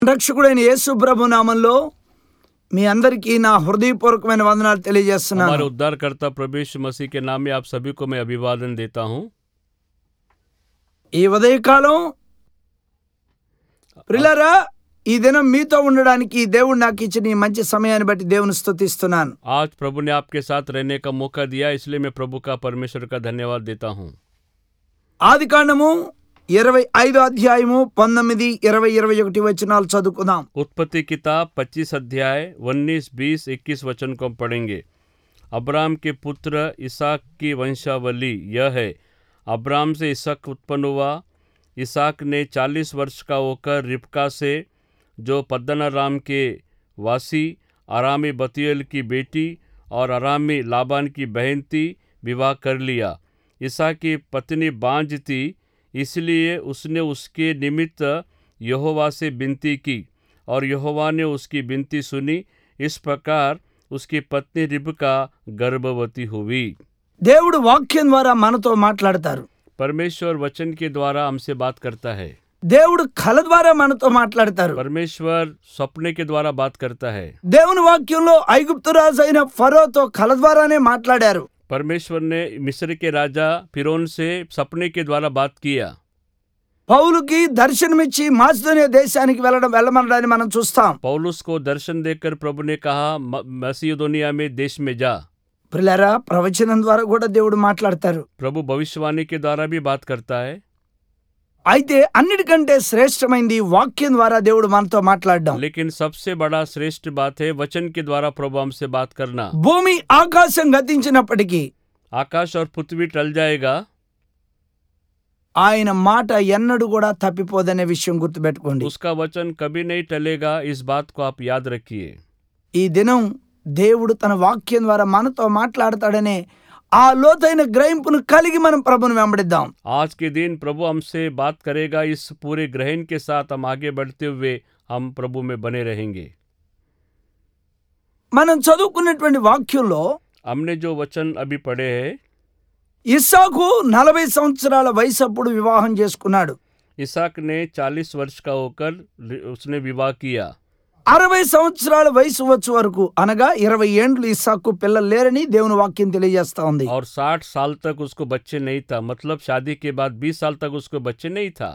రక్షకుడైన యేసు ప్రభు నామంలో మీ అందరికీ నా హృదయపూర్వకమైన వందనాలు हमारे తెలియజేస్తున్నాను उद्धारकर्ता प्रभु यीशु मसीह के नाम में आप सभी को मैं अभिवादन देता हूँ ఈ ఉదయకాలం ప్రిలరా ఈ దినం మీతో ఉండడానికి దేవుడు నాకు ఇచ్చిన ఈ మంచి సమయాన్ని బట్టి దేవుని స్తుతిస్తున్నాను आज प्रभु ने आपके साथ रहने का मौका दिया इसलिए मैं प्रभु का परमेश्वर का धन्यवाद देता हूँ ఆది కాండము ఇరవై ఐదో అధ్యాయము పంతొమ్మిది ఇరవై ఇరవై ఒకటి వచనాలు చదువుకుందాం उत्पत्ति किताब 25 अध्याय 19 20 21 वचन को हम पढ़ेंगे अब्राम के पुत्र इसहाक की वंशावली यह है अब्राम से इसहाक उत्पन्न हुआ इसहाक ने 40 वर्ष का होकर रिबका से जो पद्दनाराम के वासी आरामी बतूएल की बेटी और आरामी लाबान की बहन थी विवाह कर लिया इसहाक की पत्नी बांझ थी इसलिए उसने उसके निमित्त यहोवा से विनती की और यहोवा ने उसकी विनती सुनी इस प्रकार उसकी पत्नी रिबका गर्भवती हुई దేవుడు వాక్యం ద్వారా మనతో మాట్లాడతారు परमेश्वर वचन के द्वारा हमसे बात करता है దేవుడు కళ ద్వారా మనతో మాట్లాడతారు परमेश्वर सपने के द्वारा बात करता है దేవుని వాక్యంలో ఐగుప్తు రాజు అయిన ఫరోతో కళ ద్వారానే మాట్లాడారు परमेश्वर ने मिस्र के राजा फिरौन से सपने के द्वारा बात किया పౌలుకి దర్శనమిచ్చి మాసిదోనియా దేశానికి వెళ్ళడం వెళ్ళమనడాన్ని మనం చూస్తాం पौलुस को दर्शन देकर प्रभु ने कहा "म- मसीदोनिया में देश में जा ప్రిలరా ప్రవచనం ద్వారా కూడా దేవుడు మాట్లాడతారు प्रभु भविष्यवाणी के द्वारा भी बात करता है అయితే అన్నిటికంటే శ్రేష్టమైంది వాక్యం ద్వారా దేవుడు మనతో మాట్లాడడం लेकिन सबसे बड़ा श्रेष्ठ बात है वचन के द्वारा प्रभु हमसे बात करना భూమి ఆకాశం గతించినప్పటికీ आकाश और पृथ्वी टल जाएगा ఆయన మాట ఎన్నడూ కూడా తప్పిపోదనే విషయం గుర్తుపెట్టుకోండి उसका वचन कभी नहीं टलेगा इस बात को आप याद रखिए ఈ దినం దేవుడు తన వాక్యం ద్వారా మనతో మాట్లాడతాడనే ఆ లోతైన గ్రహింపును కలిగి మనం ప్రభుని వెంబడిద్దాం आज के दिन प्रभु हमसे बात करेगा इस पूरे ग्रहण के साथ हम आगे बढ़ते हुए हम प्रभु में बने रहेंगे మనం చదువుకున్నటువంటి వాక్యంలో हमने जो वचन अभी पढ़े हैं ఇస్సాకు నలభై సంవత్సరాల వయసు అప్పుడు వివాహం చేసుకున్నాడు इसहाक ने 40 वर्ष का होकर रि- उसने विवाह किया అరవై సంవత్సరాల వయసు వచ్చే వరకు అనగా ఇరవై ఏండ్లు ఇస్సాకు పిల్లలు లేరని దేవుని వాక్యం తెలియజేస్తా ఉంది और 60 साल तक उसको बच्चे नहीं था मतलब शादी के बाद 20 साल तक उसको बच्चे नहीं था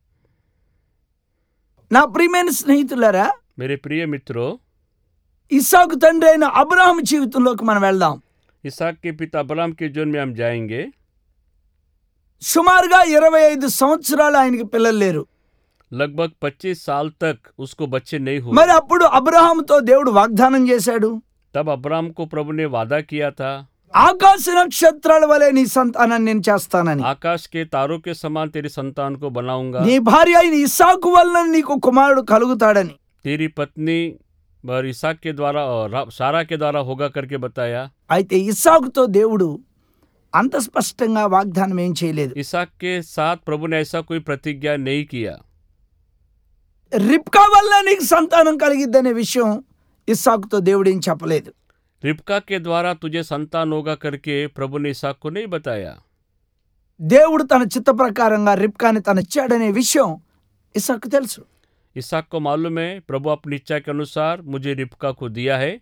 నా ప్రియమైన స్నేహితులారా मेरे प्रिय मित्रों ఇస్సాకు తండ్రి అయిన అబ్రహాం జీవితంలోకి మనం వెళ్దాం इसहाक के पिता अब्राम के जीवन में हम जाएंगे సుమారుగా ఇరవై ఐదు సంవత్సరాలు ఆయనకి పిల్లలు లేరు लगभग 25 साल तक उसको बच्चे नहीं हुए మరి అప్పుడు అబ్రహాంతో దేవుడు వాగ్దానం చేశాడు तब अब्राम को प्रभु ने वादा किया था ఆకాశ నక్షత్రాల వలె నీ సంతానాన్ని నేను చేస్తానని आकाश के तारों के समान तेरी संतान को बनाऊंगा నీ భార్య అయిన ఇస్సాకు వలన నీకు కుమారుడు కలుగుతాడని तेरी पत्नी और इसहाक के द्वारा और रा- सारा के द्वारा होगा करके बताया అయితే ఇస్సాకుతో దేవుడు అంత స్పష్టంగా వాగ్దానం ఏం చేయలేదు इसहाक के साथ प्रभु ने ऐसा कोई प्रतिज्ञा नहीं किया రిప్కా వల్ల నీకు సంతానం కలిగిద్దనే విషయం ఇస్సాకుతో దేవుడు ఏం చెప్పలేదు रिबका के द्वारा तुझे संतान होगा करके प्रभु ने इसहाक को नहीं बताया దేవుడు తన చిత్త ప్రకారంగా రిప్కాని తన ఇచ్చాడనే విషయం ఇస్సాకు తెలుసు इसहाक को मालूम है प्रभु अपनी इच्छा के अनुसार मुझे रिबका को दिया है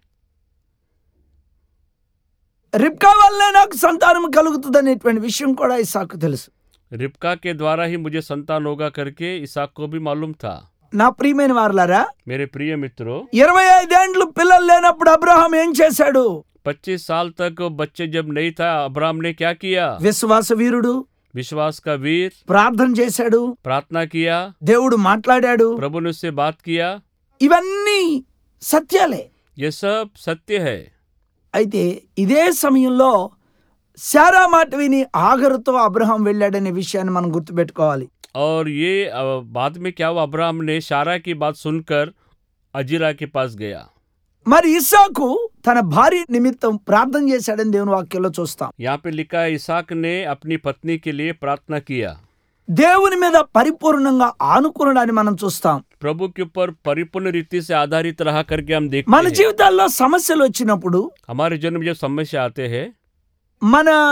రిప్కా వల్లే నాకు సంతానం కలుగుతుంది అనేటువంటి విషయం కూడా ఇస్సాకు తెలుసు रिबका के द्वारा ही मुझे संतान होगा करके इसहाक को भी मालूम था నా ప్రియమైన వారలారా मेरे प्रिय मित्रों ఇరవై ఐదేండ్లు పిల్లలు లేనప్పుడు అబ్రహాం ఏం చేశాడు 25 साल तक बच्चे जब नहीं था अब्राम ने क्या किया విశ్వాస వీరుడు विश्वास का वीर ప్రార్థన చేశాడు प्रार्थना किया దేవుడు మాట్లాడాడు प्रभु ने उससे बात किया ఇవన్నీ సత్యాలే ये सब सत्य है అయితే ఇదే సమయంలో శారా మాట విని ఆగరుతో అబ్రహాం వెళ్ళాడనే విషయాన్ని మనం గుర్తుపెట్టుకోవాలి और ये अ, बाद में क्या हुआ अब्राहम ने शारा की बात सुनकर अजीरा के पास गया మరి ఇస్సాకు తన భార్య నిమిత్తం ప్రార్థన చేశాడని దేవుని వాక్యంలో చూస్తాం यहाँ पे लिखा है इसहाक ने अपनी पत्नी के लिए प्रार्थना किया దేవుని మీద పరిపూర్ణంగా ఆనుకునడాన్ని మనం చూస్తాం प्रभु के ऊपर परिपूर्ण रीति से आधारित रहा करके हम देखते మన हैं జీవితాల్లో సమస్యలు వచ్చినప్పుడు हमारे जन्म जब समस्या आते हैं మన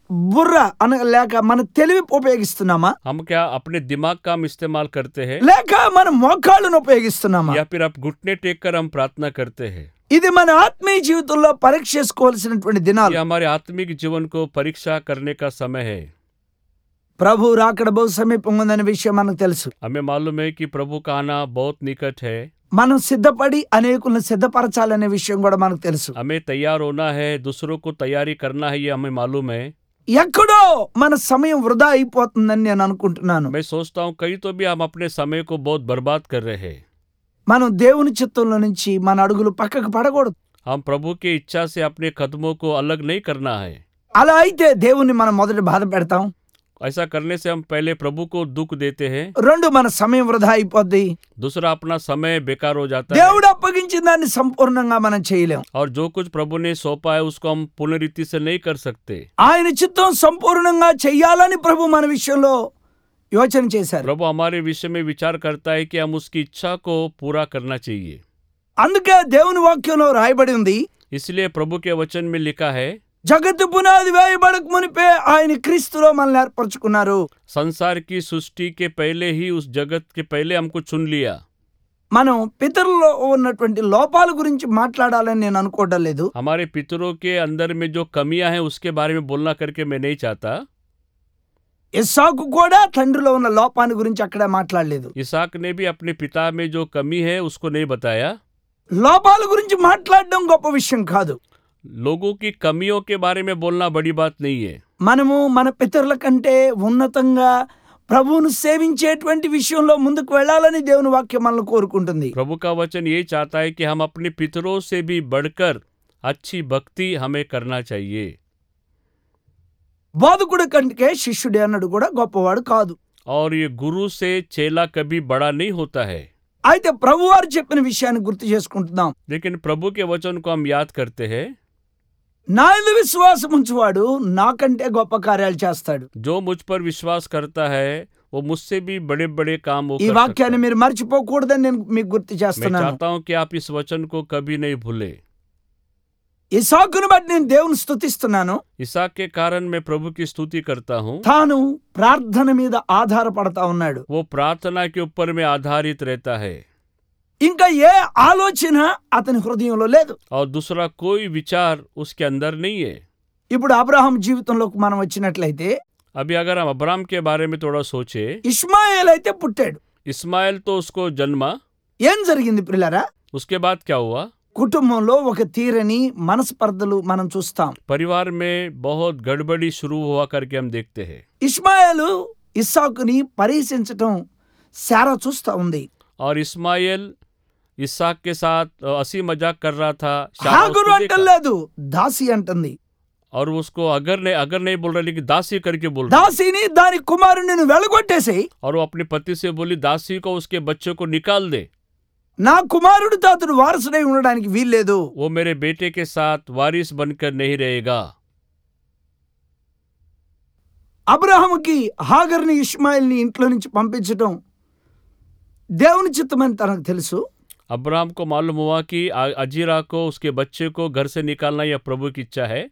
బుర్ర అన లేక మన తెలివి ఉపయోగిస్తున్నామా हम क्या अपने दिमाग का हम इस्तेमाल करते हैं లేక మన మోకాళ్ళను ఉపయోగిస్తున్నామా या फिर आप घुटने टेक कर हम प्रार्थना करते हैं ఇది మన ఆత్మీయ జీవితంలో పరీక్ష చేసుకోవాల్సినటువంటి దినాలు ये हमारे आत्मिक जीवन को परीक्षा करने का समय है ప్రభు రాకడ బహు సమీపం ఉందనే విషయం మనకు తెలుసు हमें मालूम है कि प्रभु का आना बहुत निकट है మనం సిద్ధపడి అనేకులను సిద్ధపరచాలనే విషయం కూడా మనకు తెలుసు हमें तैयार होना है दूसरों को तैयारी करना है ये हमें मालूम है ఎక్కడో మన సమయం వృధా అయిపోతుందని నేను అనుకుంటున్నాను मैं सोचता हूँ कहीं तो भी हम अपने समय को बहुत बर्बाद कर रहे हैं మనం దేవుని చిత్తంలో నుంచి మన అడుగులు పక్కకు పడకూడదు हम प्रभु की इच्छा से अपने कदमों को अलग नहीं करना है అలా అయితే దేవుణ్ణి మనం మొదట బాధ పెడతాం ऐसा करने से हम पहले प्रभु को दुख देते हैं రెండు మన సమయం వృధా అయిపోద్ది दूसरा अपना समय बेकार हो जाता है దేవుడు అప్పగించిన దాన్ని సంపూర్ణంగా మనం చేయలేం और जो कुछ प्रभु ने सौंपा है उसको हम पूर्ण रीति से नहीं कर सकते ఆయన చిత్తం సంపూర్ణంగా చెయ్యాలని ప్రభు మన విషయంలో యోచన చేశారు प्रभु हमारे विषय में विचार करता है कि हम उसकी इच्छा को पूरा करना चाहिए అందుకే దేవుని వాక్యంలో రాయబడి ఉంది इसलिए प्रभु के वचन में लिखा है జగత్తు పునాది వేయబడక మునిపే ఆయన క్రీస్తులో మనల్ని ఏర్పరచుకున్నారు संसार की सृष्टि के पहले ही उस जगत के पहले हमको चुन लिया మనం పితరుల్లో ఉన్నటువంటి లోపాల గురించి మాట్లాడాలని నేను అనుకోవడం లేదు हमारे पितरों के अंदर में जो कमियां हैं उसके बारे में बोलना करके मैं नहीं चाहता ఇస్సాకు కూడా తండ్రిలో ఉన్న లోపాన్ని గురించి అక్కడ మాట్లాడలేదు इसाक ने भी अपने पिता में जो कमी है उसको नहीं बताया లోపాల గురించి మాట్లాడడం గొప్ప విషయం కాదు लोगों की कमियों के बारे में बोलना बड़ी बात नहीं है మనము మన పితరుల కంటే ఉన్నతంగా ప్రభువును సేవించేటువంటి విషయంలో ముందుకు వెళ్ళాలని దేవుని వాక్యం మనల్ని కోరుకుంటుంది प्रभु का वचन ये चाहता है कि हम अपने पितरों से भी बढ़कर अच्छी भक्ति हमें करना चाहिए బోధకుడి కంటే శిష్యుడే అన్నాడు కూడా గొప్పవాడు కాదు और ये गुरु से चेला कभी बड़ा नहीं होता है అయితే ప్రభువారు చెప్పిన విషయాన్ని గుర్తు చేసుకుంటున్నాం लेकिन प्रभु के वचन को हम याद करते हैं నా యందు విశ్వాసం ఉంచువాడు నాకంటే గొప్ప కార్యాలు చేస్తాడు जो मुझ पर विश्वास करता है वो मुझसे भी बड़े बड़े काम वो ఈ कर सकता వాక్యాన్ని है। మీరు మర్చిపోకూడదని నేను మీకు గుర్తు मैं చేస్తున్నాను चाहता हूँ कि आप इस वचन को कभी नहीं भूले ఈ సాకును బట్టి నేను దేవుని స్తుతిస్తున్నాను ईसाक के कारण मैं प्रभु की स्तुति करता हूँ తాను ప్రార్థన మీద ఆధారపడతా ఉన్నాడు वो प्रार्थना के ऊपर में आधारित रहता है ఇంకా ఏ ఆలోచన అతని హృదయంలో లేదు और दूसरा कोई विचार उसके अंदर नहीं है ఇప్పుడు అబ్రహాం జీవితంలోకి మనం వచ్చినట్లయితే अभी अगर हम अब्राम के बारे में थोड़ा सोचे ఇస్మాయిల్ అయితే పుట్టాడు इस्माइल तो उसको जन्मा ఏం జరిగింది పిల్లరా उसके बाद क्या हुआ కుటుంబంలో ఒక తీరని మనస్పర్ధలు మనం చూస్తాం परिवार में बहुत गड़बड़ी शुरू हुआ करके हम देखते हैं ఇస్మాయిలు ఇస్సాకుని పరీక్షించటం శారా చూస్తా ఉంది और इस्माइल इसहाक के साथ अ, हंसी मजाक कर रहा था शारा హాగురు उसको देखा। అంటలేదు దాసి అంటుంది और उसको अगर नहीं अगर नहीं बोल रहा लेकिन दासी करके बोल रहा దాసిని దాని కుమారుని వెలగొట్టేసి और वो अपने पति से बोली दासी को उसके बच्चे को निकाल दे నా కుమారుడితో అతడు వారసుడై ఉండడానికి వీల్లేదు वो मेरे बेटे के साथ वारिस बनकर नहीं रहेगा అబ్రహాముకి హాగర్ని ఇస్మాయిల్ని ఇంట్లో నుంచి పంపించటం దేవుని చిత్తమని తనకు తెలుసు अब्राम को मालूम हुआ कि आ- अजीरा को उसके बच्चे को घर से निकालना यह प्रभु की इच्छा है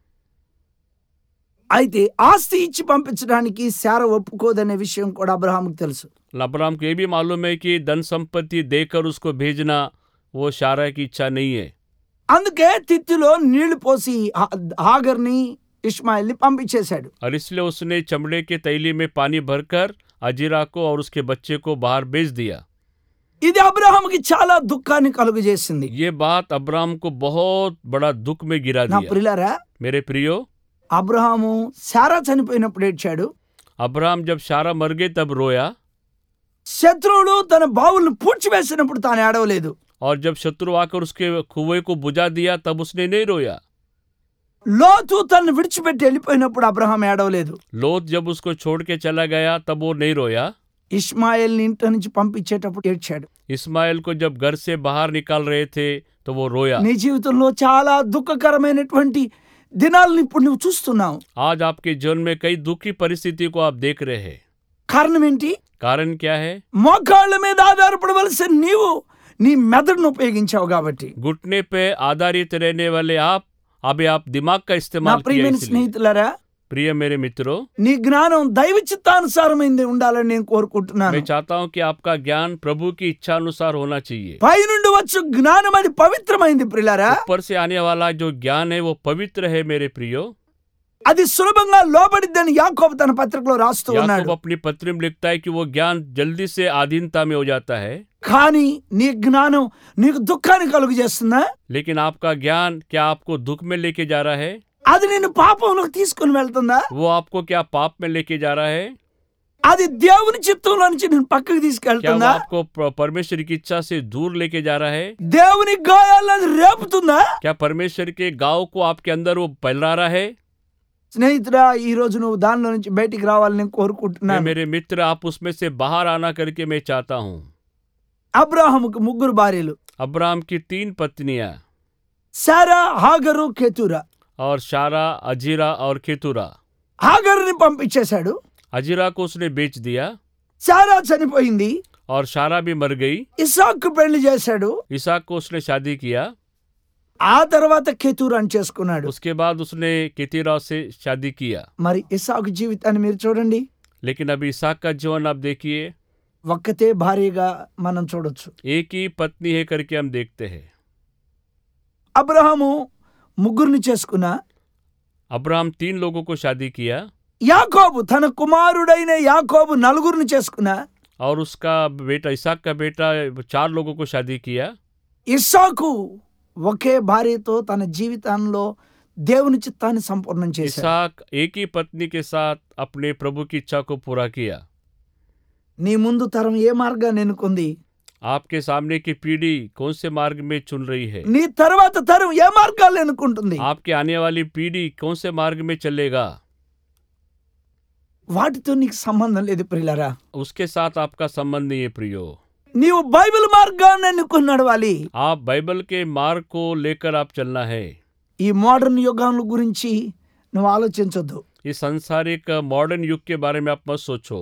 అయితే ఆస్తి ఇచ్చి పంపించడానికి శార ఒప్పుకోదనే విషయం కూడా అబ్రహాముకు తెలుసు अब्राम को ये भी मालूम है कि धन संपत्ति देकर उसको भेजना वो शारा की इच्छा नहीं है అందుకే తిత్తిలో నీళ్లు పోసి హా- హాగర్ని ఇస్మాయిల్ని పంపించేశాడు और इसलिए उसने चमड़े के तैली में पानी भरकर अजीरा को और उसके बच्चे को बाहर भेज दिया ఇది అబ్రహాముకి చాలా దుఃఖాన్ని కలుగజేసింది ये बात अब्राम को बहुत बड़ा दुख में गिरा నా दिया ప్రిలరా मेरे प्रियो అబ్రహాము శారా చనిపోయినప్పుడు ఏడ్చాడు अब्राम जब शारा मर गए तब रोया శత్రువులు తన బావులను పూడ్చివేసినప్పుడు తాను ఏడవలేదు और जब शत्रु आकर उसके कुएं को बुझा दिया तब उसने नहीं रोया లోతు తను విడిచిపెట్టి వెళ్ళిపోయినప్పుడు అబ్రహాం ఏడవలేదు लोथ जब उसको छोड़ के चला गया तब वो नहीं रोया ఇస్మాయిల్ని ఇంటి నుంచి పంపించేటప్పుడు ఏడ్చాడు इस्माइल को जब घर से बाहर निकाल रहे थे तो वो रोया నీ జీవితంలో చాలా దుఃఖకరమైనటువంటి దినాలను ఇప్పుడు నువ్వు చూస్తున్నావు आज आपके जीवन में कई दुखी परिस्थिति को आप देख रहे हैं కారణం ఏంటి कारण क्या है మోకాళ్ళ మీద ఆధారపడవలసిన నీవు నీ మెదడును ఉపయోగించావు కాబట్టి घुटने पे आधारित रहने वाले आप अभी आप दिमाग का నా इस्तेमाल किया ప్రియమైన इसलिए స్నేహితులారా प्रिय मेरे मित्रों నీ జ్ఞానం దైవ చిత్తానుసారమైంది ఉండాలని నేను కోరుకుంటున్నాను मैं चाहता हूं कि आपका ज्ञान प्रभु की इच्छा अनुसार होना चाहिए పైనుండి వచ్చు జ్ఞానం అది పవిత్రమైంది ప్రిలారా ऊपर से आने वाला जो ज्ञान है वो पवित्र है मेरे प्रियो అది సులభంగా లోబడిద్దని యాకోబు తన పత్రికలో రాస్తూ ఉన్నాడు याकूब अपनी पत्री में लिखता है कि वो ज्ञान जल्दी से आधीनता में हो जाता है కానీ నీ జ్ఞానం నీకు దుఃఖాన్ని కలుగు చేస్తుందా लेकिन आपका ज्ञान क्या आपको दुख में लेके जा रहा है అది నిన్ను పాపంలోకి తీసుకుని వెళ్తుందా वो आपको क्या पाप में लेके जा रहा है అది దేవుని చిత్తంలో నుంచి నేను పక్కకు क्या वो తీసుకెళ్తుందా आपको प- परमेश्वर की इच्छा से दूर लेके जा रहा है దేవుని గాయాలను అది రేపుతుందా क्या परमेश्वर के गांव को आपके अंदर वो फैला रहा है స్నేహితుడా ఈ రోజు నువ్వు దానిలో నుంచి బయటికి రావాలని నేను मैं కోరుకుంటున్నాను मेरे मित्र आप उसमें से बाहर आना करके मैं चाहता हूँ అబ్రాహముకు ముగ్గురు భార్యలు अब्राहम की तीन पत्नियां సారా హాగరు కేతురా और शारा अजीरा और केतुरा హాగరుని పంపించేశాడు अजीरा को उसने बेच दिया సారా చనిపోయింది और शारा भी मर गई ఇసాక్కు పెళ్లి చేశాడు इसाक को उसने शादी किया ఆ తర్వాత కేతురాని చేసుకున్నాడు उसके बाद उसने केतीरा से शादी किया మరి ఇసాకు జీవితాన్ని మీరు చూడండి लेकिन अभी इसाक का जीवन आप देखिए ఒక్కతే భార్యగా మనం చూడొచ్చు एक ही पत्नी है करके हम देखते हैं అబ్రహాము ముగ్గురిని చేసుకున్న अब्राहम तीन लोगों को शादी किया యాకోబు తన కుమారుడైన యాకోబు నలుగురిని చేసుకున్న और उसका बेटा इसाक का बेटा चार लोगों को शादी किया ఇస్సాకు ఒకే భార్యతో తన జీవితంలో దేవుని చిత్తాన్ని సంపూర్ణం చేశాడు इसाक एक ही पत्नी के साथ अपने प्रभु की इच्छा को पूरा किया నీ ముందు తరం ఏ మార్గాన్ని ఎన్నుకుంది आपके सामने की पीढ़ी कौन से मार्ग में चुन रही है నీ తర్వాత తరం ఏ మార్గాలు ఎన్నుకుంటుంది आपके आने वाली पीढ़ी कौन से मार्ग में चलेगा వాటితో నీకు సంబంధం లేదు ప్రియులరా उसके साथ आपका संबंध नहीं है प्रियो నీవు బైబిల్ మార్గాన్ని ఎన్నుకుని నడవాలి आप बाइबल के मार्ग को लेकर आप चलना है ఈ మోడర్న్ యుగాల గురించి నువ్వు ఆలోచించొద్దు इस संसारिक मॉडर्न युग के बारे में आप मत सोचो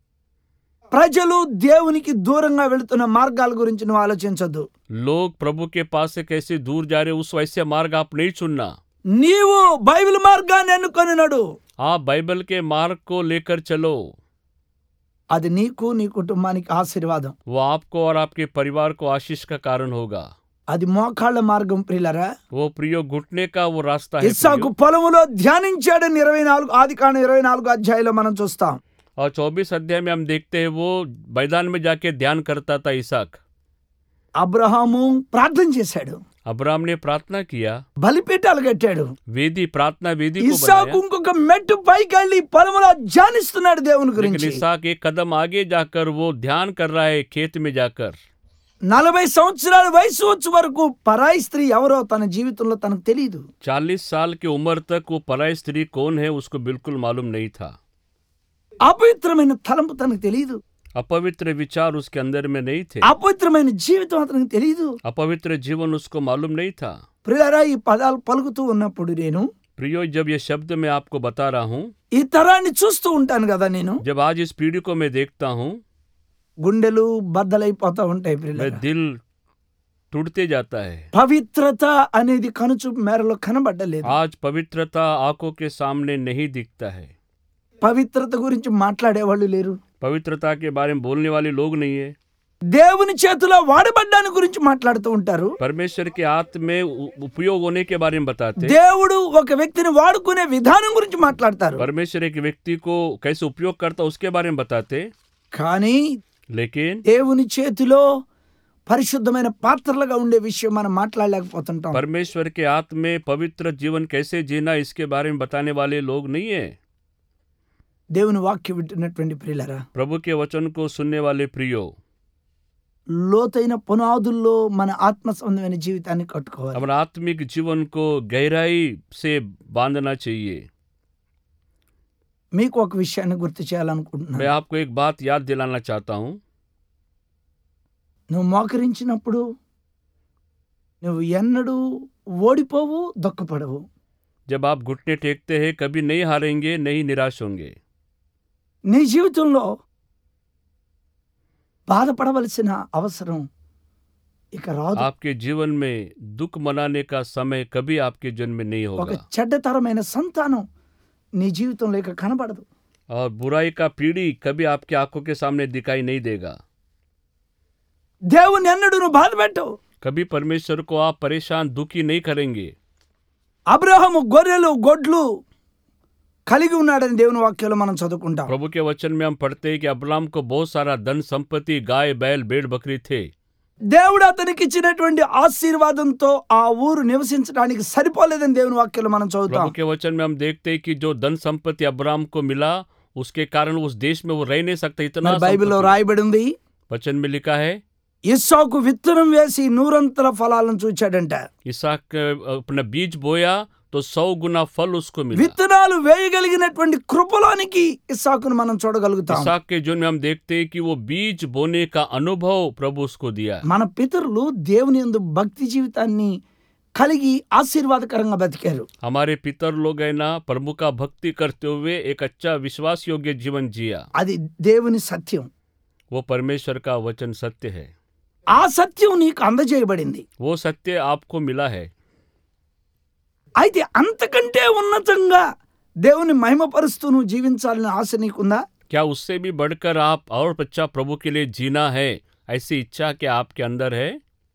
ప్రజలు దేవునికి దూరంగా వెళుతున్న మార్గాల గురించి నువ్వు ఆలోచించొద్దు लोग प्रभु के पास से कैसे दूर जा रहे उस वैसे मार्ग आप नहीं चुनना నీవు బైబిల్ మార్గాన్ని ఎన్నుకొని నడు आप बाइबल के मार्ग को लेकर चलो అది నీకు నీ కుటుంబానికి ఆశీర్వాదం वो आपको और आपके परिवार को आशीष का कारण होगा అది మోకాళ్ళ మార్గం ప్రియులరా वो प्रियो घुटने का वो रास्ता है ఇస్సాకు प्रियो। పొలములో ధ్యానించాడని ఇరవై నాలుగు ఆది కాండ ఇరవై నాలుగు అధ్యాయంలో మనం చూస్తాం और चौबीस अध्याय में हम देखते हैं वो मैदान में जाके ध्यान करता था इसाक అబ్రహాము ప్రార్థన చేశాడు अब्राम ने प्रार्थना किया బలిపీఠాలు కట్టాడు वेदी प्रार्थना वेदी को ఇస్సాకు बनाया ఇంకొక మెట్టు పైకి వెళ్ళి పొలములో ధ్యానిస్తున్నాడు దేవుని लेकिन గురించి इसाक एक कदम आगे जाकर वो ध्यान कर रहा है खेत में जाकर నలభై సంవత్సరాల వయసు వచ్చే వరకు పరాయి స్త్రీ ఎవరో తన జీవితంలో తనకు తెలియదు चालीस साल की उम्र तक वो पराई स्त्री कौन है उसको बिल्कुल मालूम नहीं था అపవిత్రమైన తలంపు తనకు తెలియదు अपवित्र विचार उसके अंदर में नहीं थे అపవిత్రమైన జీవితం అతనికి తెలియదు अपवित्र जीवन उसको मालूम नहीं था ప్రియారా ఈ పదాలు పలుకుతూ ఉన్నప్పుడు నేను प्रियो जब ये शब्द मैं आपको बता रहा हूँ ఈ తరాన్ని చూస్తూ ఉంటాను కదా నేను जब आज इस पीढ़ी को मैं देखता हूँ గుండెలు బద్దలైపోతా ఉంటాయి मैं ప్రియులారా. दिल टूटते जाता है పవిత్రత అనేది కనుచూపు మేరలో కనబడ్డలేదు आज पवित्रता आंखों के सामने नहीं दिखता है పవిత్రత గురించి మాట్లాడేవాళ్ళు లేరు पवित्रता के बारे में बोलने वाले लोग नहीं है దేవుని చేతిలో వాడబడ్డాని గురించి మాట్లాడుతూ ఉంటారు परमेश्वर के हाथ में उ- उपयोग होने के बारे में बताते దేవుడు ఒక వ్యక్తిని వాడుకునే విధానం గురించి మాట్లాడతారు परमेश्वर एक व्यक्ति को कैसे उपयोग करता उसके बारे में बताते కానీ लेकिन దేవుని చేతిలో పరిశుద్ధమైన పాత్రలుగా ఉండే విషయం మనం మాట్లాడలేకపోతుంటాం परमेश्वर के हाथ में पवित्र जीवन कैसे जीना इसके बारे में बताने वाले लोग नहीं है దేవుని వాక్యం వింటున్నటువంటి ప్రియులరా प्रभु के वचन को सुनने वाले प्रियो లోతైన పునాదుల్లో మన ఆత్మ సంబంధమైన జీవితాన్ని కట్టుకోవాలి हमारा आत्मिक जीवन को गहराई से बांधना चाहिए మీకు ఒక విషయాన్ని గుర్తు చేయాలనుకుంటున్నాను मैं आपको एक बात याद दिलाना चाहता हूँ నువ్వు మోకరించినప్పుడు నువ్వు ఎన్నడూ ఓడిపోవు దుఃఖపడవు जब आप घुटने टेकते हैं कभी नहीं हारेंगे नहीं निराश होंगे నీ జీవితంలో బాధపడవలసిన అవసరం ఇక రాదు आपके जीवन में दुख मनाने का समय कभी आपके जन्म में नहीं ఒక होगा చెడ్డతరమైన సంతానం నీ జీవితంలో ఇక కనబడదు और बुराई का पीढ़ी कभी आपकी आंखों के सामने दिखाई नहीं देगा దేవుని ఎన్నడూ నువ్వు బాధ పెట్టవు कभी परमेश्वर को आप परेशान दुखी नहीं करेंगे అబ్రహము గొర్రెలు గొడ్లు కలిగి ఉన్నాడని దేవుని వాక్యంలో మనం చదువుకుంటాం प्रभु के वचन में हम पढ़ते हैं कि अब्राम को बहुत सारा धन संपत्ति गाय बैल भेड़ बकरी थे దేవుడు అతనికి ఇచ్చినటువంటి ఆశీర్వాదంతో ఆ ఊరు నివసించడానికి సరిపోలేదని దేవుని వాక్యంలో మనం చదువుతాం प्रभु के वचन में हम देखते हैं कि जो धन संपत्ति अब्राम को मिला उसके कारण उस देश में वो रह नहीं सकता इतना మరి బైబిల్లో संपत्ति। రాయబడి ఉంది वचन में लिखा है ఇస్సాకు విత్తనం వేసి నూరంతల ఫలాలను చూచాడంట इसहाक अ, अपना बीज बोया तो सौ गुना फल उसको मिला విత్తనాలు వేయగలిగినటువంటి కృపలోనికి ఇస్సాకును మనం చూడగలుగుతాం इसहाक के जीवन में हम देखते हैं कि वो बीज बोने का अनुभव प्रभु उसको दिया మన పితరులు దేవుని యందు భక్తి జీవితాన్ని కలిగి ఆశీర్వాదకరంగా బతికారు हमारे पितर लोग है ना प्रभु का भक्ति करते हुए एक अच्छा विश्वास योग्य जीवन जिया అది దేవుని సత్యం वो परमेश्वर का वचन सत्य है ఆ సత్యం నీకు అందజేయబడింది वो सत्य आपको मिला है అయితే అంతకంటే ఉన్నతంగా దేవుని మహిమపరుస్తూ నువ్వు జీవించాలని ఆశ నీకుందా क्या उससे भी बढ़कर आप और अच्छा प्रभु के लिए जीना है ऐसी इच्छा क्या आपके अंदर है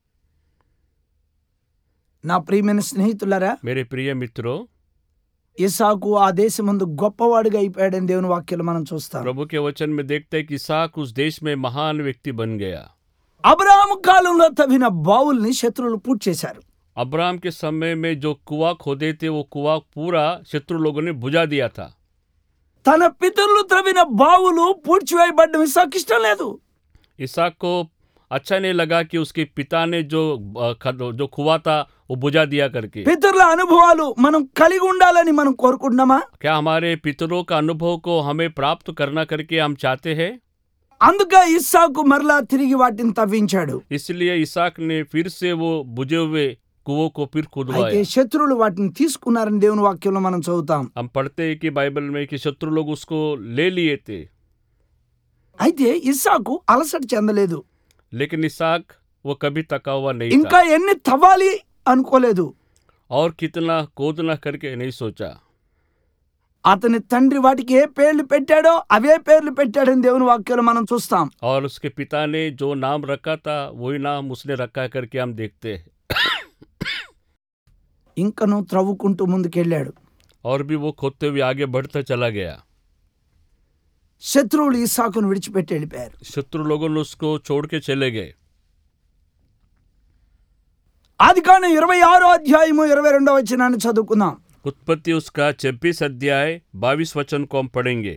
నా ప్రియమైన స్నేహితులారా मेरे प्रिय मित्रों ఇసాకు ఆ దేశమందు గొప్పవాడిగా అయిపోయాడని దేవుని వాక్యాలు మనం చూస్తాం प्रभु के वचन में देखते हैं कि इसहाक उस देश में महान व्यक्ति बन गया అబ్రాహాము కాలంలో తవ్విన బావుల్ని శత్రువులు పూర్తి చేశారు अब्राहम के समय में जो कुआ खोदे थे वो कुआ पूरा शत्रु लोगों ने बुझा दिया था తన పితరులు త్రవ్విన బావులు పూడ్చివేయబడ్డం ఇసాకు ఇష్టం లేదు इसहाक को अच्छा नहीं लगा कि उसके पिता ने जो अ, खद- जो कुआ था वो बुझा दिया करके పితరుల అనుభవాలు మనం కలిగి ఉండాలని మనం కోరుకుంటున్నామా क्या हमारे पितरों का अनुभव को हमें प्राप्त करना करके हम चाहते हैं అందుకే ఇస్సాకు మరలా తిరిగి వాటిని తవ్వించాడు इसलिए इसहाक ने फिर से वो बुझे हुए कुओं को फिर అయితే खुदवाया శత్రువులు వాటిని తీసుకున్నారని దేవుని వాక్యంలో మనం చదువుతాం हम पढ़ते हैं कि बाइबल में कि शत्रु लोग उसको ले लिए थे అయితే ఇస్సాకు అలసట చెందలేదు लेकिन इसहाक वो कभी तका हुआ नहीं ఇంకా था ఎన్ని తవ్వాలి అనుకోలేదు और कितना खोदना करके नहीं सोचा అతని తండ్రి వాటికి ఏ పేర్లు పెట్టాడో అవే పేర్లు పెట్టాడని దేవుని వాక్యంలో మనం చూస్తాం और उसके पिता ने जो नाम रखा था वही नाम उसने रखा करके हम देखते हैं ఇంకను త్రవ్వుకుంటూ ముందుకెళ్ళాడు और भी वो खोदते हुए आगे बढ़ता चला गया శత్రువులు ఇస్సాకును విడిచిపెట్టి వెళ్ళిపోయారు शत्रु लोगों ने उसको छोड़ के चले गए ఆది కాను ఇరవై ఆరో అధ్యాయము ఇరవై రెండో వచ్చినాన్ని చదువుకుందాం उत्पत्ति उसका छब्बीस अध्याय बाईस वचन को हम पढ़ेंगे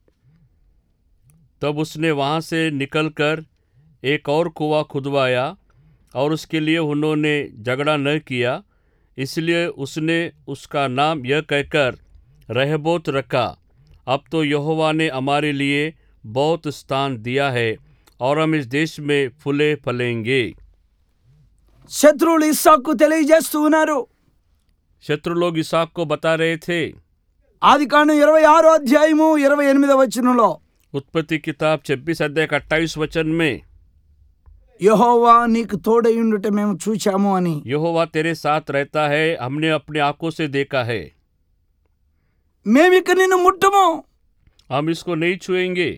तब उसने वहाँ से निकलकर एक और कुआं खुदवाया और उसके लिए उन्होंने झगड़ा न किया इसलिए उसने उसका नाम यह कहकर रहबोत रखा अब तो यहोवा ने हमारे लिए बहुत स्थान दिया है और हम इस देश में फूले फलेंगे శత్రువులు ఇస్సాకు తెలియజేస్తూ ఉన్నారు शत्रु लोग इसहाक को बता रहे थे ఆది కాను ఇరవై ఆరో అధ్యాయము ఇరవై ఎనిమిదో వచనంలో उत्पत्ति किताब छब्बीस अध्याय का अट्ठाईस वचन में యహోవా నీకు తోడయుండుట మేము చూచాము అని यहोवा तेरे साथ रहता है हमने अपनी आंखों से देखा है మేమిక నిన్ను ముట్టము हम इसको नहीं छुएंगे